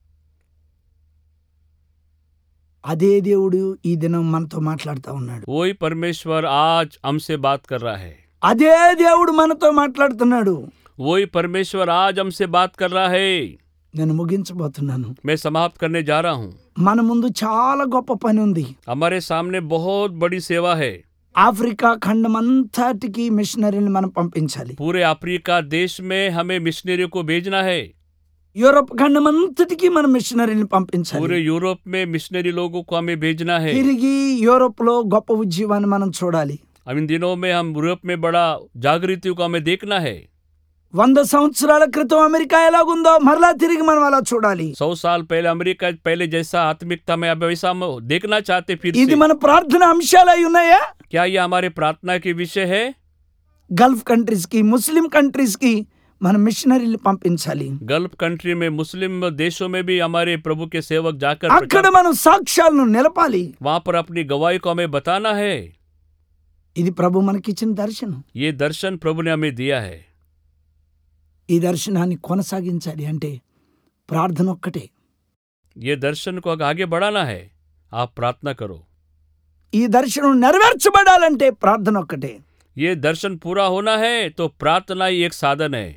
అదే దేవుడు ఈ దినం మనతో మాట్లాడుతూ ఉన్నాడు वही परमेश्वर आज हमसे बात कर रहा है అదే దేవుడు మనతో మాట్లాడుతున్నాడు वही परमेश्वर आज हमसे बात कर रहा है నేను ముగించబోతున్నాను मैं समाप्त करने जा रहा हूँ మన ముందు చాలా గొప్ప పని ఉంది हमारे सामने बहुत बड़ी सेवा है ఆఫ్రికా ఖండం అంతటికి మిషనరీని మనం పంపించాలి पूरे अफ्रीका देश में हमें मिशनरियों को भेजना है యూరోప్ ఖండం అంతటికి మనం మిషనరీని पूरे పంపించాలి यूरोप में मिशनरी लोगों को हमें भेजना है తిరిగి యూరోప్ లో గొప్ప ఉద్యమాన్ని మనం చూడాలి अब इन दिनों में हम यूरोप में बड़ा जागृति को हमें देखना है వంద సంవత్సరాల క్రితం అమెరికా ఎలాగుందో మరలా తిరిగి మనం అలా చూడాలి सौ साल पहले अमेरिका पहले जैसा आत्मिकता में अब वैसा हम देखना चाहते फिर ఇది से మన ప్రార్థన అంశాలు అయి ఉన్నాయా क्या ये हमारे प्रार्थना के विषय है గల్ఫ్ కంట్రీస్ కి ముస్లిం కంట్రీస్ కి మనం మిషనరీలు పంపించాలి गल्फ कंट्री में मुस्लिम देशों में भी हमारे प्रभु के सेवक जाकर అక్కడ प्रचार- మనం సాక్ష్యాలను నిలపాలి वहां पर अपनी गवाही को हमें बताना है ఇది ప్రభు మనకిచ్చిన దర్శనం ये दर्शन प्रभु ने हमें दिया है ఈ దర్శనాన్ని కొనసాగించాలి అంటే ప్రార్థన ఒక్కటే ये दर्शन को आगे बढ़ाना है आप प्रार्थना करो ఈ దర్శనం నెరవేర్చబడాలంటే ప్రార్థన ఒక్కటే ये दर्शन पूरा होना है तो प्रार्थना ही एक साधन है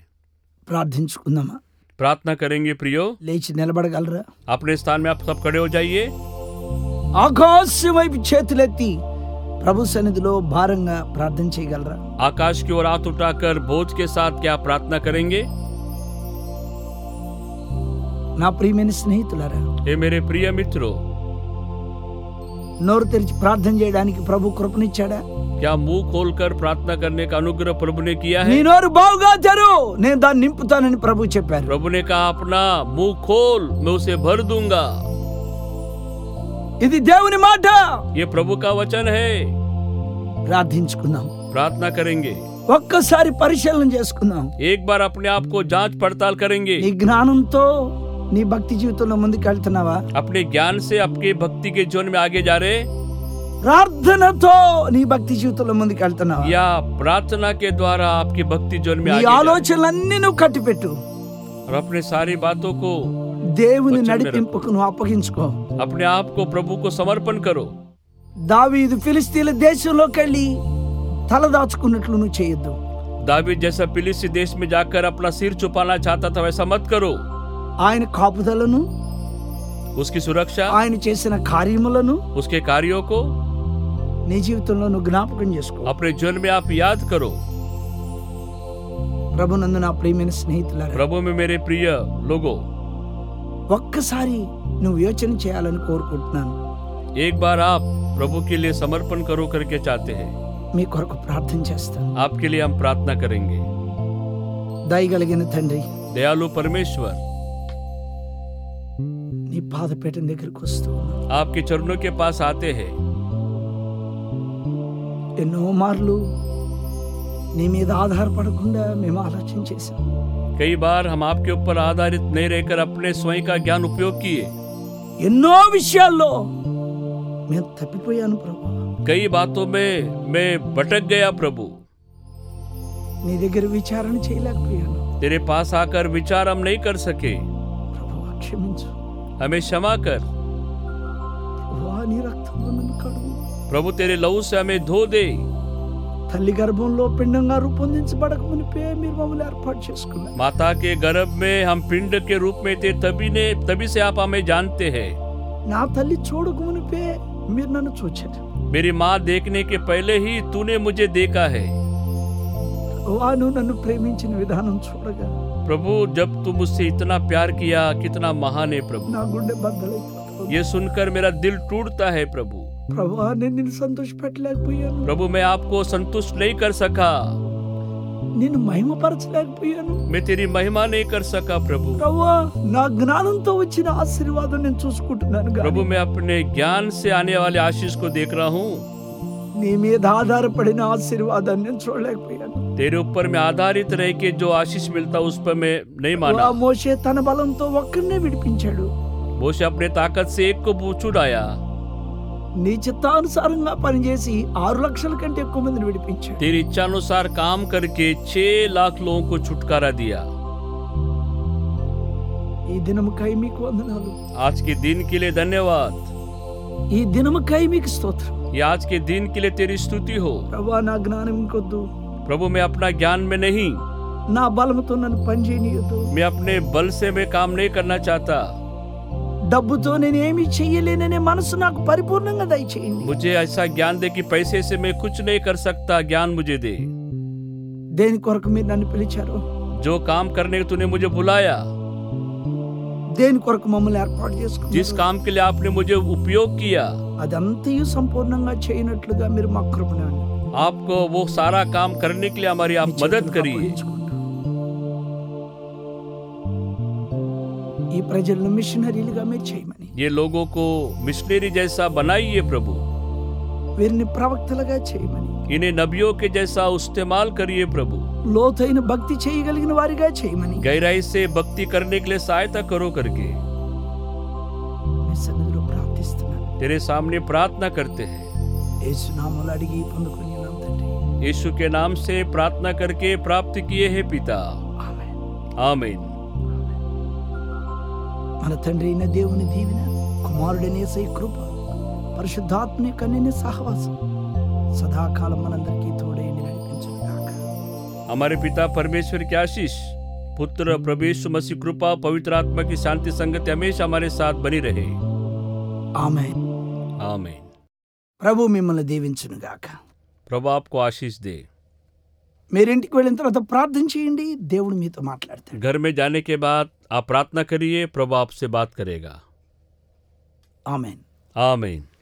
ప్రార్థించుకుందామా प्रार्थना करेंगे प्रियो లేచి నిలబడగలరా अपने स्थान में आप सब खड़े हो जाइए ఆకాశం వైపు చేతులెత్తి ప్రభు సన్నిధిలో భారంగా ప్రార్థన చేయగలరా आकाश की ओर हाथ उठाकर बोझ के साथ क्या प्रार्थना करेंगे నా ప్రియమైన స్నేహితులారా हे मेरे प्रिय मित्रों నోరు తెరిచి ప్రార్థన చేయడానికి ప్రభు కృపనిచ్చాడా क्या मुंह खोलकर प्रार्थना करने का अनुग्रह प्रभु ने किया నీ है నోరు బావుగా తెరు నేను దాన్ని నింపుతానని ప్రభు చెప్పారు प्रभु ने कहा अपना मुंह खोल मैं उसे भर दूंगा ఇది దేవుని మాట ये प्रभु का वचन है ప్రార్థించుకుందాం प्रार्थना करेंगे ఒక్కసారి పరిశీలన చేసుకుందాం एक बार अपने आप को जांच पड़ताल करेंगे నీ జ్ఞానంతో నీ భక్తి జీవితంలో ముందుకు వెళ్తున్నావా अपने ज्ञान से आपके भक्ति के जीवन में आगे जा रहे ప్రార్థనతో నీ భక్తి జీవితంలో ముందుకు వెళ్తున్నావా या प्रार्थना के द्वारा आपकी भक्ति जीवन में నీ आगे जा रहे ఆలోచనలన్నీ నువ్వు కట్టిపెట్టు और अपने सारी बातों को దేవుని వచ్చి నడిపింపుకు నువ్వు అప్పగించుకో अपने आप को प्रभु को समर्पण करो దావీదు ఫిలిస్తీన్ల దేశంలోకి వెళ్ళి తల దాచుకున్నట్లు నువ్వు చేయొద్దు दावीद जैसा फिलिस्ती देश में जाकर अपना सिर छुपाना चाहता था वैसा मत करो ఆయన కాపుదలను उसकी सुरक्षा ఆయన చేసిన కార్యములను उसके कार्यों को నీ జీవితంలో నువ్వు జ్ఞాపకం చేసుకో अपने जीवन में आप याद करो ప్రభునందు నా ప్రియమైన స్నేహితులారా प्रभु में मेरे प्रिय लोगों ఒక్కసారి నువ్వు యోచన చేయాలని కోరుకుంటున్నాను एक बार आप प्रभु के लिए समर्पण करो करके चाहते हैं మీ కొరకు ప్రార్థన చేస్తాను आपके लिए हम प्रार्थना करेंगे దయగలిగిన తండ్రి दयालु परमेश्वर నీ పాదపీఠం దగ్గరికి వస్తూ ఉన్నాను. आपके चरणों के पास आते हैं ఎన్నో మార్లు నీ మీద ఆధారపడకుండా మేము ఆలోచన చేశాం कई बार हम आपके ऊपर आधारित नहीं रहकर अपने स्वयं का ज्ञान उपयोग किए ఎన్నో విషయాల్లో మేము తప్పిపోయాను ప్రభు कई बातों में मैं भटक गया प्रभु నీ దగ్గర విచారణ చేయలేకపోయాను तेरे पास आकर विचार हम नहीं कर सके ప్రభు క్షమించు हमें क्षमा कर ప్రభువా, నీ రక్తంలో నన్ను కడుగు प्रभु तेरे लहू से हमें धो दे తల్లి గర్భంలో పిండంగా రూపొందించబడక మునిపే మీరు మమ్మల్ని ఏర్పాటు చేసుకున్నారు माता के गर्भ में हम पिंड के रूप में थे तभी ने तभी से आप हमें जानते हैं నా తల్లి చూడక మునిపే మీరు నన్ను చూచారు मेरी माँ देखने के पहले ही तूने मुझे देखा है ప్రభువా, నువ్వు నన్ను ప్రేమించిన విధానం చూడగా प्रभु जब तू मुझसे इतना प्यार किया कितना महान है प्रभु నా గుండె బద్దలైపోతుంది ये सुनकर मेरा दिल टूटता है प्रभु ప్రభువా నేను నిన్ను సంతోషపెట్టలేకపోయాను प्रभु मैं आपको संतुष्ट नहीं कर सका నిన్ను మహిమపరచలేకపోయాను मैं तेरी महिमा नहीं कर सका प्रभु ప్రభువా నా జ్ఞానంతో వచ్చిన ఆశీర్వాదం నేను చూసుకుంటున్నాను గాని प्रभु मैं अपने ज्ञान से आने वाले आशीष को देख रहा हूँ నీ మీద ఆధారపడిన ఆశీర్వాదాన్ని నేను చూడలేకపోయాను तेरे ऊपर मैं आधारित रह के जो आशीष मिलता उस पर मैं नहीं ఆ माना మోషే తన బలంతో ఒక్కరినే విడిపించాడు मोशे अपने ताकत से एक को छुड़ाया నీ చిత్తానుసారంగా పనిచేసి ఆరు లక్షల కంటే ఎక్కువ మందిని విడిపించాడు तेरी इच्छानुसार काम करके छह लाख लोगों को छुटकारा दिया ఈ దినముకై మీకు వందనాలు आज के दिन के लिए धन्यवाद ఈ దినముకై మీకు స్తోత్రం ये आज के दिन के लिए तेरी स्तुति हो ప్రభా నా జ్ఞానం ఇంకొద్దు प्रभु मैं अपना ज्ञान में नहीं నా బలముతో నన్ను పని చేయనీయొద్దు मैं अपने बल से मैं काम नहीं करना चाहता డబ్బుతో నేను ఏమి చెయ్యలేననే మనసు నాకు పరిపూర్ణంగా దయచేయండి मुझे ऐसा ज्ञान दे कि पैसे से मैं कुछ नहीं कर सकता ज्ञान मुझे दे దేని కొరకు మీరు నన్ను పిలిచారు जो काम करने तूने मुझे बुलाया దేని కొరకు మమ్మల్ని ఏర్పాటు जिस చేసుకున్నారు काम के लिए आपने मुझे उपयोग किया అదంతయు సంపూర్ణంగా చేయనట్లుగా మీరు మా కృపణండి आपको वो सारा काम करने के लिए हमारी आप मदद करिए ఈ ప్రజలను మిషనరీలుగా మీరు చేయమని ये लोगों को मिशनरी जैसा बनाइए प्रभु వీరిని ప్రవక్తలుగా చేయమని इन्हें नबियों के जैसा इस्तेमाल करिए प्रभु లోతైన భక్తి చేయగలిగిన వారిగా చేయమని गहराई से भक्ति करने के लिए सहायता करो करके మీ సన్నిధిలో ప్రార్థిస్తున్నాను तेरे सामने प्रार्थना करते हैं యేసునామములు అడిగి పొందుకుని తండ్రి यीशु के नाम से प्रार्थना करके प्राप्त किए हैं पिता ఆమేన్. आमीन మన తండ్రి అయిన దేవుని దీవెన కుమారుడైన యేసయ్య కృప పరిశుద్ధాత్మని కన్యని సహవాసం సదాకాలం మనందరికీ తోడైంది నడిపించుగాక हमारे पिता परमेश्वर की आशीष पुत्र प्रभु यीशु मसीह कृपा पवित्र आत्मा की शांति संगति हमेशा हमारे साथ बनी रहे ఆమె आमीन ప్రభు మిమ్మల్ని దీవించును గాక प्रभु आपको आशीष दे మీరు ఇంటికి వెళ్ళిన తర్వాత ప్రార్థన చేయండి దేవుడు మీతో మాట్లాడతాడు घर में जाने के बाद आप प्रार्थना करिए प्रभु आपसे बात करेगा ఆమెన్ आमीन